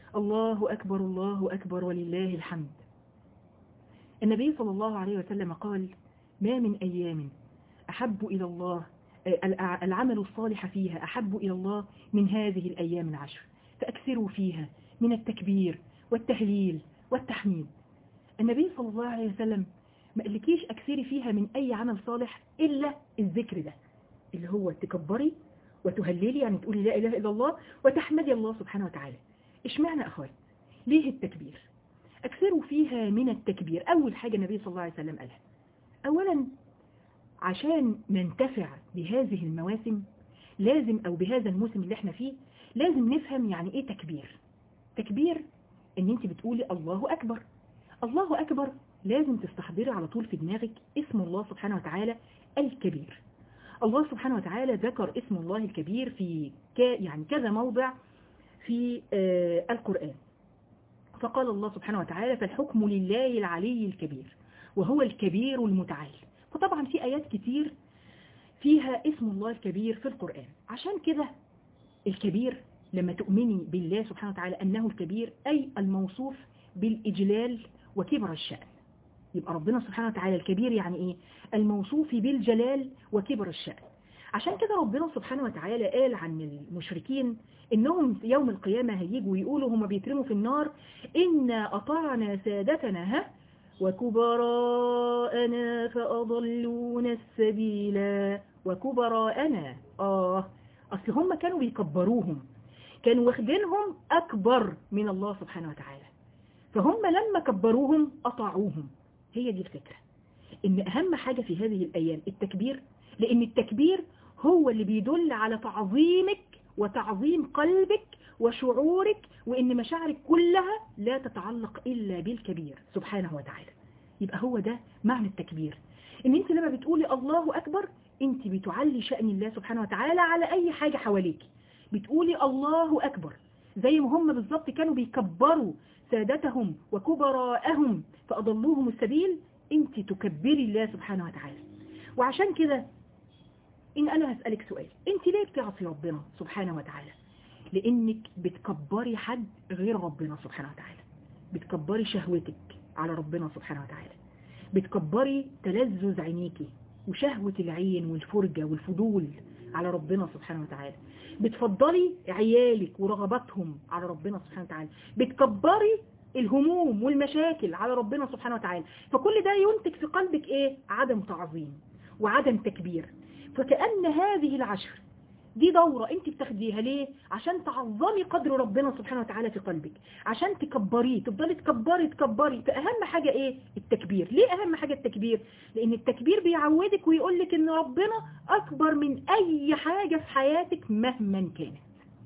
Speaker 1: الله أكبر الله أكبر ولله الحمد النبي صلى الله عليه وسلم قال ما من أيام أحب إلى الله العمل الصالح فيها أحب إلى الله من هذه الأيام العشر فأكثروا فيها من التكبير والتهليل والتحميد النبي صلى الله عليه وسلم ما قالكيش أكثري فيها من أي عمل صالح إلا الذكر ده اللي هو تكبري وتهللي يعني تقولي لا إله إلا الله وتحمدي الله سبحانه وتعالى اشمعنى أخوات ليه التكبير أكثروا فيها من التكبير أول حاجة النبي صلى الله عليه وسلم قالها أولا عشان ننتفع بهذه المواسم لازم أو بهذا الموسم اللي احنا فيه لازم نفهم يعني ايه تكبير تكبير ان انت بتقولي الله أكبر الله أكبر لازم تستحضري على طول في دماغك اسم الله سبحانه وتعالى الكبير الله سبحانه وتعالى ذكر اسم الله الكبير في ك يعني كذا موضع في آه القرآن فقال الله سبحانه وتعالى فالحكم لله العلي الكبير وهو الكبير المتعال فطبعا في آيات كتير فيها اسم الله الكبير في القرآن عشان كده الكبير لما تؤمني بالله سبحانه وتعالى أنه الكبير أي الموصوف بالإجلال وكبر الشأن يبقى ربنا سبحانه وتعالى الكبير يعني إيه الموصوف بالجلال وكبر الشأن عشان كده ربنا سبحانه وتعالى قال عن المشركين إنهم في يوم القيامة هيجوا يقولوا هم بيترموا في النار إنا أطعنا سادتنا ها وكبراءنا فأضلونا السبيلا وكبراءنا آه أصل هم كانوا بيكبروهم كانوا واخدينهم أكبر من الله سبحانه وتعالى فهم لما كبروهم أطاعوهم هي دي الفكرة إن أهم حاجة في هذه الأيام التكبير لأن التكبير هو اللي بيدل على تعظيمك وتعظيم قلبك وشعورك وإن مشاعرك كلها لا تتعلق إلا بالكبير سبحانه وتعالى يبقى هو ده معنى التكبير إن أنت لما بتقولي الله أكبر أنت بتعلي شأن الله سبحانه وتعالى على أي حاجة حواليك بتقولي الله أكبر زي ما هم بالظبط كانوا بيكبروا سادتهم وكبراءهم فأضلوهم السبيل أنت تكبري الله سبحانه وتعالى وعشان كده إن أنا هسألك سؤال أنت ليه بتعصي ربنا سبحانه وتعالى لأنك بتكبري حد غير ربنا سبحانه وتعالى بتكبري شهوتك على ربنا سبحانه وتعالى بتكبري تلذذ عينيكي وشهوة العين والفرجة والفضول على ربنا سبحانه وتعالى بتفضلي عيالك ورغباتهم على ربنا سبحانه وتعالى بتكبري الهموم والمشاكل على ربنا سبحانه وتعالى فكل ده ينتج في قلبك ايه عدم تعظيم وعدم تكبير فكأن هذه العشر دي دورة انت بتاخديها ليه عشان تعظمي قدر ربنا سبحانه وتعالى في قلبك عشان تكبريه تفضلي تكبري تكبري فأهم حاجة ايه التكبير ليه أهم حاجة التكبير لأن التكبير بيعودك ويقولك ان ربنا أكبر من أي حاجة في حياتك مهما كانت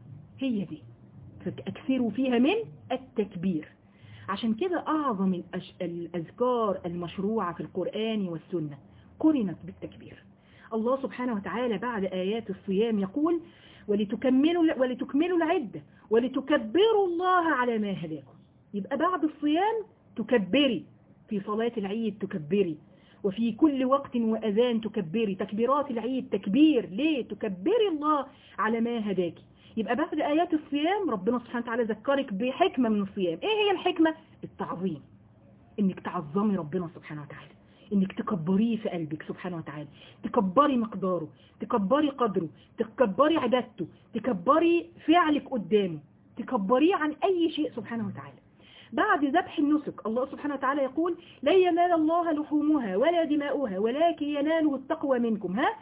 Speaker 1: هي دي فأكثروا فيها من التكبير عشان كده أعظم الأش... الأذكار المشروعة في القرآن والسنة قرنت بالتكبير الله سبحانه وتعالى بعد آيات الصيام يقول ولتكملوا ولتكملوا العدة ولتكبروا الله على ما هداكم يبقى بعد الصيام تكبري في صلاة العيد تكبري وفي كل وقت وأذان تكبري تكبيرات العيد تكبير ليه تكبري الله على ما هداكي يبقى بعد آيات الصيام ربنا سبحانه وتعالى ذكرك بحكمة من الصيام ايه هي الحكمة التعظيم انك تعظمي ربنا سبحانه وتعالى انك تكبريه في قلبك سبحانه وتعالى تكبري مقداره تكبري قدره تكبري عبادته تكبري فعلك قدامه تكبريه عن اي شيء سبحانه وتعالى بعد ذبح النسك الله سبحانه وتعالى يقول لا ينال الله لحومها ولا دماؤها ولكن يناله التقوى منكم ها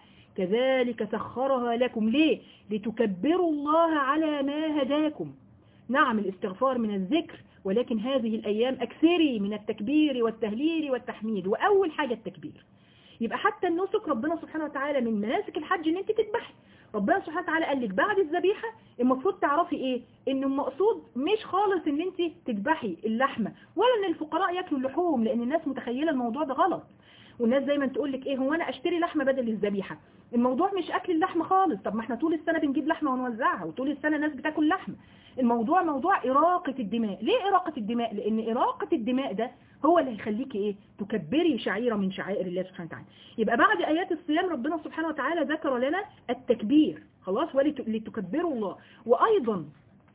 Speaker 1: كذلك سخرها لكم ليه لتكبروا الله على ما هداكم نعم الاستغفار من الذكر ولكن هذه الأيام أكثري من التكبير والتهليل والتحميد وأول حاجة التكبير يبقى حتى النسك ربنا سبحانه وتعالى من مناسك الحج ان انت تذبحي ربنا سبحانه وتعالى قال لك بعد الذبيحة المفروض تعرفي ايه ان المقصود مش خالص ان انت تذبحي اللحمة ولا ان الفقراء ياكلوا اللحوم لان الناس متخيلة الموضوع ده غلط والناس دايما تقول لك ايه هو انا اشتري لحمة بدل الذبيحة الموضوع مش اكل اللحمة خالص طب ما احنا طول السنة بنجيب لحمة ونوزعها وطول السنة الناس بتاكل لحمة الموضوع موضوع إراقة الدماء ليه إراقة الدماء لأن إراقة الدماء ده هو اللي هيخليكي إيه تكبري شعيرة من شعائر الله سبحانه وتعالى يبقى بعد آيات الصيام ربنا سبحانه وتعالى ذكر لنا التكبير خلاص ولتكبروا الله وأيضا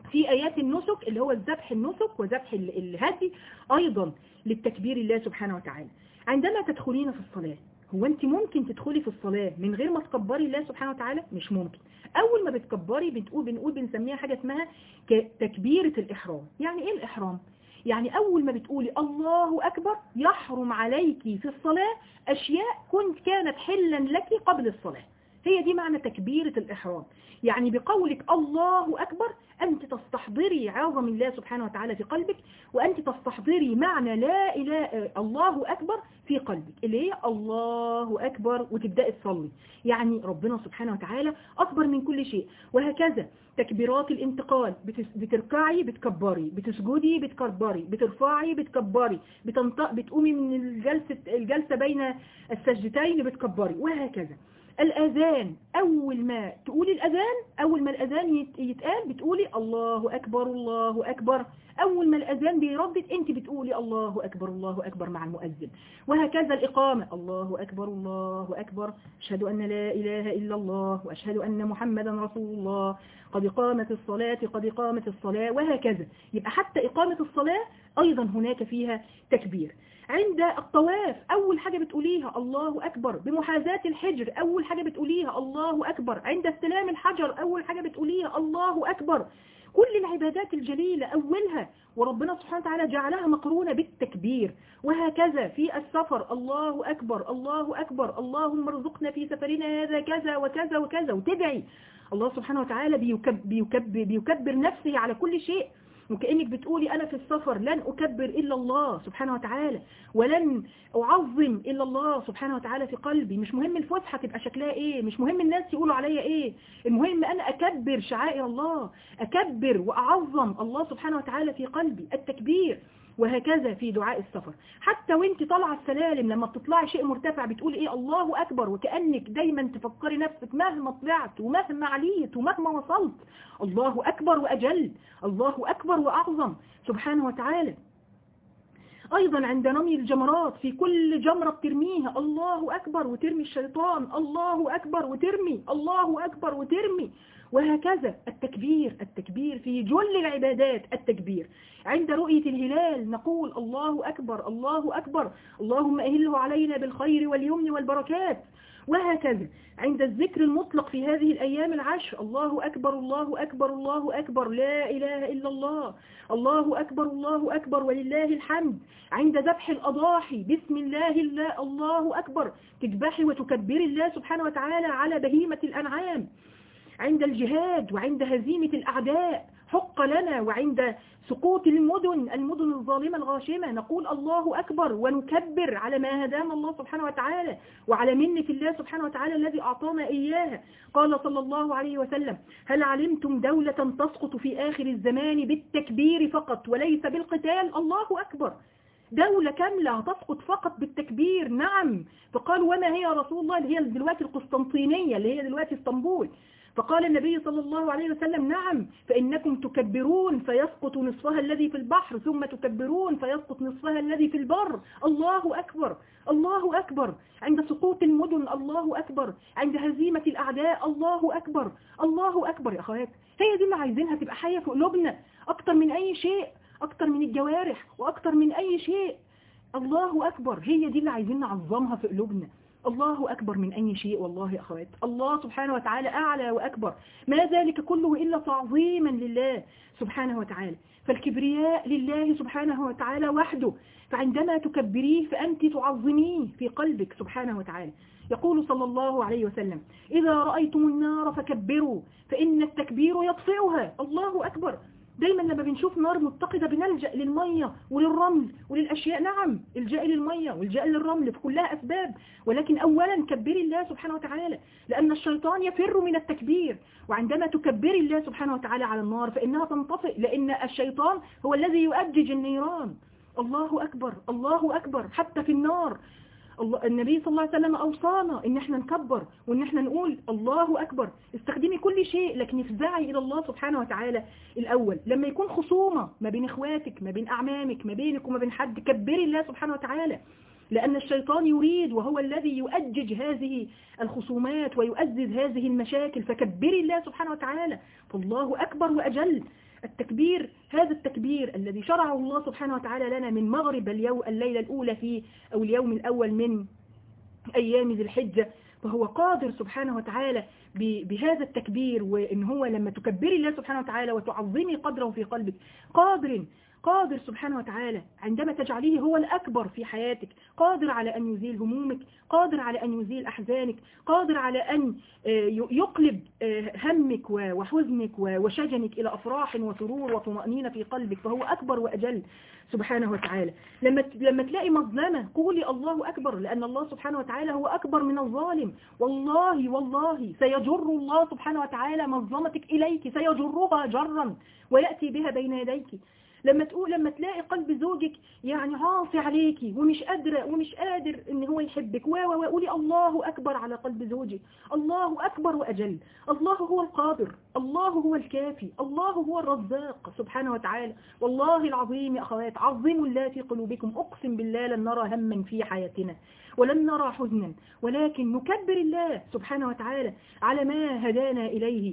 Speaker 2: في آيات النسك اللي هو الذبح النسك وذبح ال- الهدي أيضا للتكبير الله سبحانه وتعالى عندما تدخلين في الصلاة هو أنت ممكن تدخلي في الصلاة من غير ما تكبري الله سبحانه وتعالى مش ممكن أول ما بتكبري بتقول بنقول بنسميها حاجة اسمها ك- تكبيرة الإحرام يعني إيه الإحرام؟ يعني أول ما بتقولي الله أكبر يحرم عليك في الصلاة أشياء كنت كانت حلا لك قبل الصلاة هي دي معنى تكبيرة الإحرام يعني بقولك الله أكبر أنت تستحضري عظم الله سبحانه وتعالى في قلبك وأنت تستحضري معنى لا إله الله أكبر في قلبك اللي هي الله أكبر وتبدأي تصلي يعني ربنا سبحانه وتعالى أكبر من كل شيء وهكذا تكبيرات الانتقال بتس- بتركعي بتكبري بتسجدي بتكبري بترفعي بتكبري بتنط... بتقومي من الجلسة, الجلسة بين السجدتين بتكبري وهكذا الأذان أول ما تقولي الأذان أول ما الأذان يت- يتقال بتقولي الله أكبر الله أكبر أول ما الأذان بيردد أنت بتقولي الله أكبر الله أكبر مع المؤذن وهكذا الإقامة الله أكبر الله أكبر أشهد أن لا إله إلا الله وأشهد أن محمدا رسول الله قد قامت الصلاة قد قامت الصلاة وهكذا يبقى حتى إقامة الصلاة أيضا هناك فيها تكبير عند الطواف أول حاجة بتقوليها الله أكبر بمحاذاة الحجر أول حاجة بتقوليها الله أكبر عند استلام الحجر أول حاجة بتقوليها الله أكبر كل العبادات الجليلة أولها وربنا سبحانه وتعالى جعلها مقرونة بالتكبير وهكذا في السفر الله أكبر الله أكبر اللهم ارزقنا في سفرنا هذا كذا وكذا وكذا وتدعي الله سبحانه وتعالى بيكب بيكب بيكبر نفسه على كل شيء وكأنك بتقولي أنا في السفر لن أكبر إلا الله سبحانه وتعالى ولن أعظم إلا الله سبحانه وتعالى في قلبي مش مهم الفسحة تبقى شكلها إيه مش مهم الناس يقولوا عليا إيه المهم أنا أكبر شعائر الله أكبر وأعظم الله سبحانه وتعالى في قلبي التكبير وهكذا في دعاء السفر حتى وانت طالعه السلالم لما بتطلعي شيء مرتفع بتقول ايه الله اكبر وكأنك دايما تفكري نفسك مهما طلعت ومهما عليت ومهما وصلت الله اكبر واجل الله اكبر واعظم سبحانه وتعالى ايضا عند رمي الجمرات في كل جمرة بترميها الله اكبر وترمي الشيطان الله اكبر وترمي الله اكبر وترمي وهكذا التكبير التكبير في جل العبادات التكبير عند رؤية الهلال نقول الله أكبر الله أكبر اللهم أهله علينا بالخير واليمن والبركات وهكذا عند الذكر المطلق في هذه الأيام العشر الله أكبر الله أكبر الله أكبر لا إله إلا الله الله أكبر الله أكبر ولله الحمد عند ذبح الأضاحي بسم الله الله, الله أكبر تذبحي وتكبري الله سبحانه وتعالى على بهيمة الأنعام عند الجهاد وعند هزيمة الأعداء حق لنا وعند سقوط المدن المدن الظالمة الغاشمة نقول الله أكبر ونكبر على ما هدانا الله سبحانه وتعالى وعلى منة الله سبحانه وتعالى الذي أعطانا إياها قال صلى الله عليه وسلم هل علمتم دولة تسقط في آخر الزمان بالتكبير فقط وليس بالقتال الله أكبر دولة كاملة هتسقط فقط بالتكبير نعم فقالوا وما هي يا رسول الله اللي هي دلوقتي القسطنطينية اللي هي دلوقتي اسطنبول فقال النبي صلى الله عليه وسلم نعم فإنكم تكبرون فيسقط نصفها الذي في البحر ثم تكبرون فيسقط نصفها الذي في البر الله أكبر الله أكبر عند سقوط المدن الله أكبر عند هزيمة الأعداء الله أكبر الله أكبر يا أخوات هي دي اللي عايزينها تبقى حية في قلوبنا أكتر من أي شيء أكتر من الجوارح وأكتر من أي شيء الله أكبر هي دي اللي عايزين نعظمها في قلوبنا الله أكبر من أي شيء والله يا أخوات الله سبحانه وتعالى أعلى وأكبر ما ذلك كله إلا تعظيما لله سبحانه وتعالى فالكبرياء لله سبحانه وتعالى وحده فعندما تكبريه فأنت تعظميه في قلبك سبحانه وتعالى يقول صلى الله عليه وسلم إذا رأيتم النار فكبروا فإن التكبير يطفئها الله أكبر دايما لما بنشوف نار متقدة بنلجأ للمية وللرمل وللأشياء نعم الجاء للمية والجاء للرمل في كلها أسباب ولكن أولا كبري الله سبحانه وتعالى لأن الشيطان يفر من التكبير وعندما تكبري الله سبحانه وتعالى على النار فإنها تنطفئ لأن الشيطان هو الذي يؤجج النيران الله أكبر الله أكبر حتى في النار الله النبي صلى الله عليه وسلم أوصانا إن احنا نكبر وإن احنا نقول الله أكبر استخدمي كل شيء لكن افزعي إلى الله سبحانه وتعالى الأول لما يكون خصومة ما بين إخواتك ما بين أعمامك ما بينك وما بين حد كبري الله سبحانه وتعالى لأن الشيطان يريد وهو الذي يؤجج هذه الخصومات ويؤزز هذه المشاكل فكبري الله سبحانه وتعالى فالله أكبر وأجل التكبير هذا التكبير الذي شرعه الله سبحانه وتعالى لنا من مغرب اليوم الليلة الأولى فيه أو اليوم الأول من أيام ذي الحجة فهو قادر سبحانه وتعالى بهذا التكبير وإن هو لما تكبري الله سبحانه وتعالى وتعظمي قدره في قلبك قادر قادر سبحانه وتعالى عندما تجعليه هو الأكبر في حياتك قادر على أن يزيل همومك قادر على أن يزيل أحزانك قادر على أن يقلب همك وحزنك وشجنك إلى أفراح وسرور وطمأنينة في قلبك فهو أكبر وأجل سبحانه وتعالى لما لما تلاقي مظلمة قولي الله أكبر لأن الله سبحانه وتعالى هو أكبر من الظالم والله والله سيجر الله سبحانه وتعالى مظلمتك إليك سيجرها جرا ويأتي بها بين يديك لما تقول لما تلاقي قلب زوجك يعني عاصي عليكي ومش قادرة ومش قادر ان هو يحبك و وقولي الله اكبر على قلب زوجي الله اكبر واجل الله هو القادر الله هو الكافي الله هو الرزاق سبحانه وتعالى والله العظيم يا اخوات عظموا الله في قلوبكم اقسم بالله لن نرى هما في حياتنا ولن نرى حزنا ولكن نكبر الله سبحانه وتعالى على ما هدانا اليه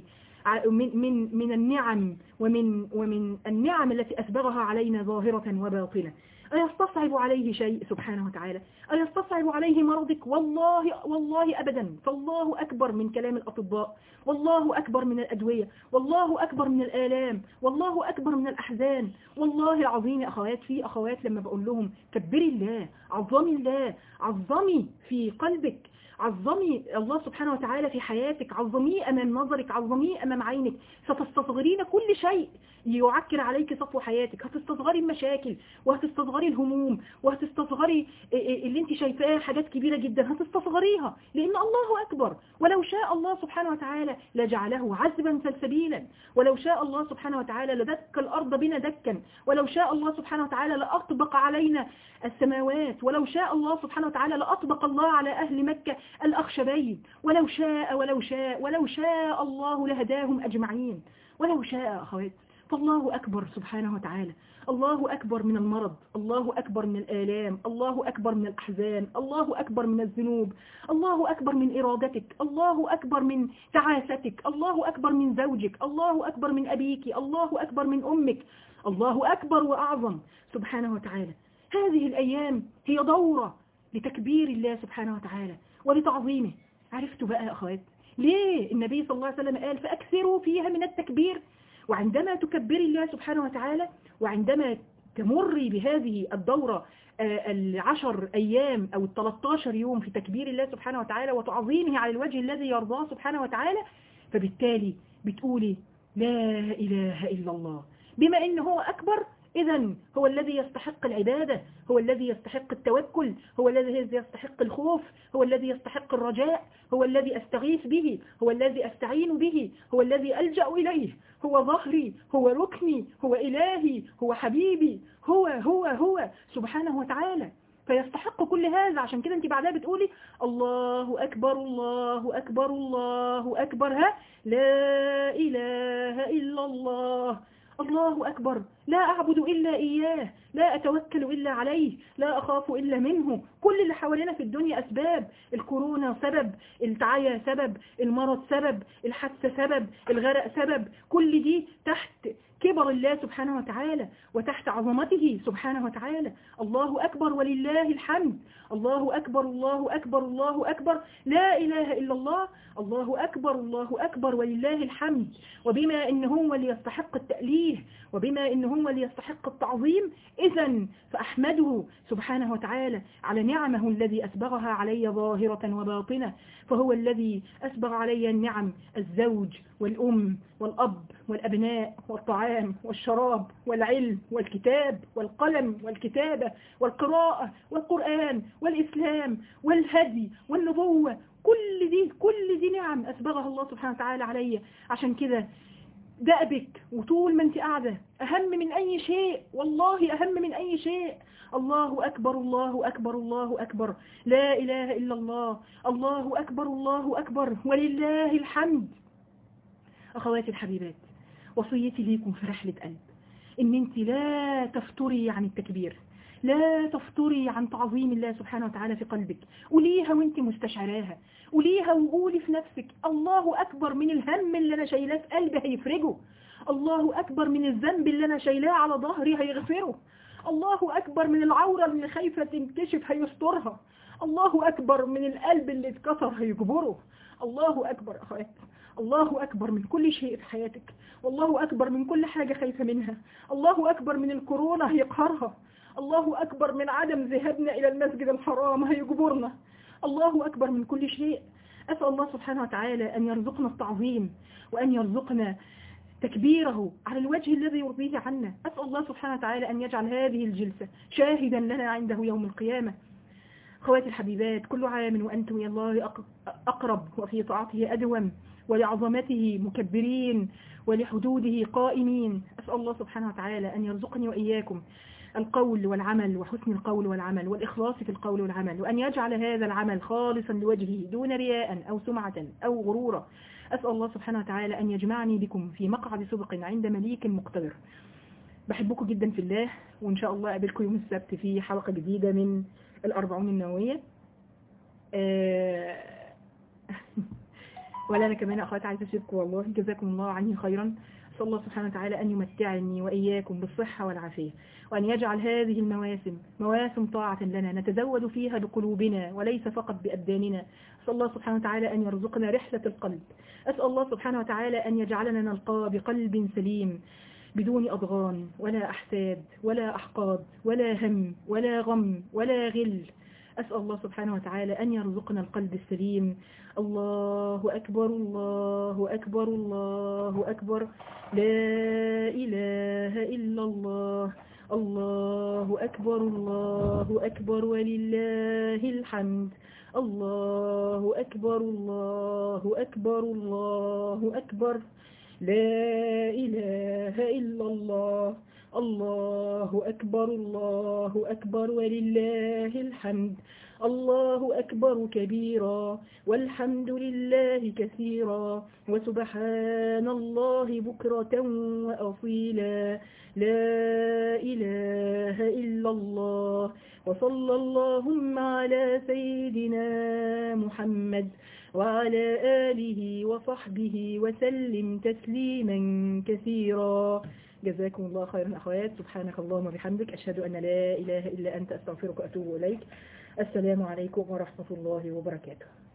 Speaker 2: من من من النعم ومن ومن النعم التي أسبغها علينا ظاهرة وباطنة أيستصعب عليه شيء سبحانه وتعالى أيستصعب عليه مرضك والله والله أبدا فالله أكبر من كلام الأطباء والله أكبر من الأدوية والله أكبر من الآلام والله أكبر من الأحزان والله العظيم يا أخوات في أخوات لما بقول لهم كبري الله عظمي الله عظمي في قلبك عظمي الله سبحانه وتعالى في حياتك عظميه أمام نظرك عظميه أمام عينك ستستصغرين كل شيء يعكر عليك صفو حياتك هتستصغري المشاكل وهتستصغري الهموم وهتستصغري اللي انت شايفاه حاجات كبيرة جدا هتستصغريها لأن الله أكبر ولو شاء الله سبحانه وتعالى لجعله عذبا سلسبيلا ولو شاء الله سبحانه وتعالى لدك الأرض بنا دكا ولو شاء الله سبحانه وتعالى لأطبق علينا السماوات ولو شاء الله سبحانه وتعالى لأطبق الله على أهل مكة الأخشبين ولو شاء ولو شاء ولو شاء الله لهداهم أجمعين ولو شاء أخوات فالله أكبر سبحانه وتعالى الله أكبر من المرض الله أكبر من الآلام الله أكبر من الأحزان الله أكبر من الذنوب الله أكبر من إرادتك الله أكبر من تعاستك الله أكبر من زوجك الله أكبر من أبيك الله أكبر من أمك الله أكبر وأعظم سبحانه وتعالى هذه الأيام هي دورة لتكبير الله سبحانه وتعالى ولتعظيمه عرفتوا بقى يا أخوات ليه النبي صلى الله عليه وسلم قال فأكثروا فيها من التكبير وعندما تكبري الله سبحانه وتعالى وعندما تمري بهذه الدورة العشر أيام أو التلتاشر يوم في تكبير الله سبحانه وتعالى وتعظيمه على الوجه الذي يرضاه سبحانه وتعالى فبالتالي بتقولي لا إله إلا الله بما إنه هو أكبر إذا هو الذي يستحق العبادة هو الذي يستحق التوكل هو الذي يستحق الخوف هو الذي يستحق الرجاء هو الذي أستغيث به هو الذي أستعين به هو الذي ألجأ إليه هو ظهري هو ركني هو إلهي هو حبيبي هو هو هو سبحانه وتعالى فيستحق كل هذا عشان كده انت بعدها بتقولي الله أكبر الله أكبر الله أكبر ها لا إله إلا الله الله أكبر لا أعبد إلا إياه لا أتوكل إلا عليه لا أخاف إلا منه كل اللي حوالينا في الدنيا أسباب الكورونا سبب التعايا سبب المرض سبب الحادثة سبب الغرق سبب كل دي تحت كبر الله سبحانه وتعالى وتحت عظمته سبحانه وتعالى الله أكبر ولله الحمد الله أكبر الله أكبر الله أكبر لا إله إلا الله الله أكبر الله أكبر ولله الحمد وبما إن هو اللي يستحق التأليه وبما إن هو اللي يستحق التعظيم إذا فأحمده سبحانه وتعالى على نعمه الذي أسبغها علي ظاهرة وباطنة فهو الذي أسبغ علي النعم الزوج والأم والأب والأبناء والطعام والشراب والعلم والكتاب والقلم والكتابة والقراءة والقرآن والإسلام والهدي والنبوة كل دي كل دي نعم أسبغها الله سبحانه وتعالى علي عشان كده دأبك وطول ما انت قاعدة أهم من أي شيء والله أهم من أي شيء الله أكبر الله أكبر الله أكبر لا إله إلا الله الله أكبر الله أكبر ولله الحمد أخواتي الحبيبات وصيتي ليكم في رحلة قلب إن أنت لا تفتري عن التكبير
Speaker 1: لا تفتري عن تعظيم الله سبحانه وتعالى في قلبك قوليها وانت مستشعراها قوليها وقولي في نفسك الله أكبر من الهم اللي أنا شايلاه في قلبي هيفرجه الله أكبر من الذنب اللي أنا شايلاه على ظهري هيغفره الله أكبر من العورة اللي خايفة تنكشف هيسترها الله أكبر من القلب اللي اتكسر هيجبره الله أكبر أخوات الله أكبر من كل شيء في حياتك والله أكبر من كل حاجة خايفة منها الله أكبر من الكورونا هيقهرها الله أكبر من عدم ذهابنا إلى المسجد الحرام هيجبرنا الله أكبر من كل شيء أسأل الله سبحانه وتعالى أن يرزقنا التعظيم وأن يرزقنا تكبيره على الوجه الذي يرضيه عنا أسأل الله سبحانه وتعالى أن يجعل هذه الجلسة شاهدا لنا عنده يوم القيامة خواتي الحبيبات كل عام وأنتم إلى الله أقرب وفي طاعته أدوم ولعظمته مكبرين ولحدوده قائمين أسأل الله سبحانه وتعالى أن يرزقني وإياكم القول والعمل وحسن القول والعمل والإخلاص في القول والعمل وأن يجعل هذا العمل خالصا لوجهه دون رياء أو سمعة أو غرورا أسأل الله سبحانه وتعالى أن يجمعني بكم في مقعد سبق عند مليك مقتدر بحبكم جدا في الله وإن شاء الله أقابلكم يوم السبت في حلقة جديدة من الأربعون النووية أه ولا أنا كمان أخوات عايزة أشيركم والله جزاكم الله عني خيرا أسأل الله سبحانه وتعالى أن يمتعني وإياكم بالصحة والعافية وأن يجعل هذه المواسم مواسم طاعة لنا نتزود فيها بقلوبنا وليس فقط بأبداننا أسأل الله سبحانه وتعالى أن يرزقنا رحلة القلب أسأل الله سبحانه وتعالى أن يجعلنا نلقى بقلب سليم بدون أضغان ولا أحساد ولا أحقاد ولا هم ولا غم ولا غل أسأل الله سبحانه وتعالى أن يرزقنا القلب السليم الله أكبر الله أكبر الله أكبر لا إله إلا الله الله أكبر الله أكبر ولله الحمد الله أكبر الله أكبر الله أكبر لا إله إلا الله الله أكبر الله أكبر ولله الحمد الله أكبر كبيرا والحمد لله كثيرا وسبحان الله بكرة وأصيلا لا إله إلا الله وصلى اللهم على سيدنا محمد وعلى آله وصحبه وسلم تسليما كثيرا جزاكم الله خيرا أخوات سبحانك اللهم وبحمدك أشهد أن لا إله إلا أنت أستغفرك وأتوب إليك السلام عليكم ورحمة الله وبركاته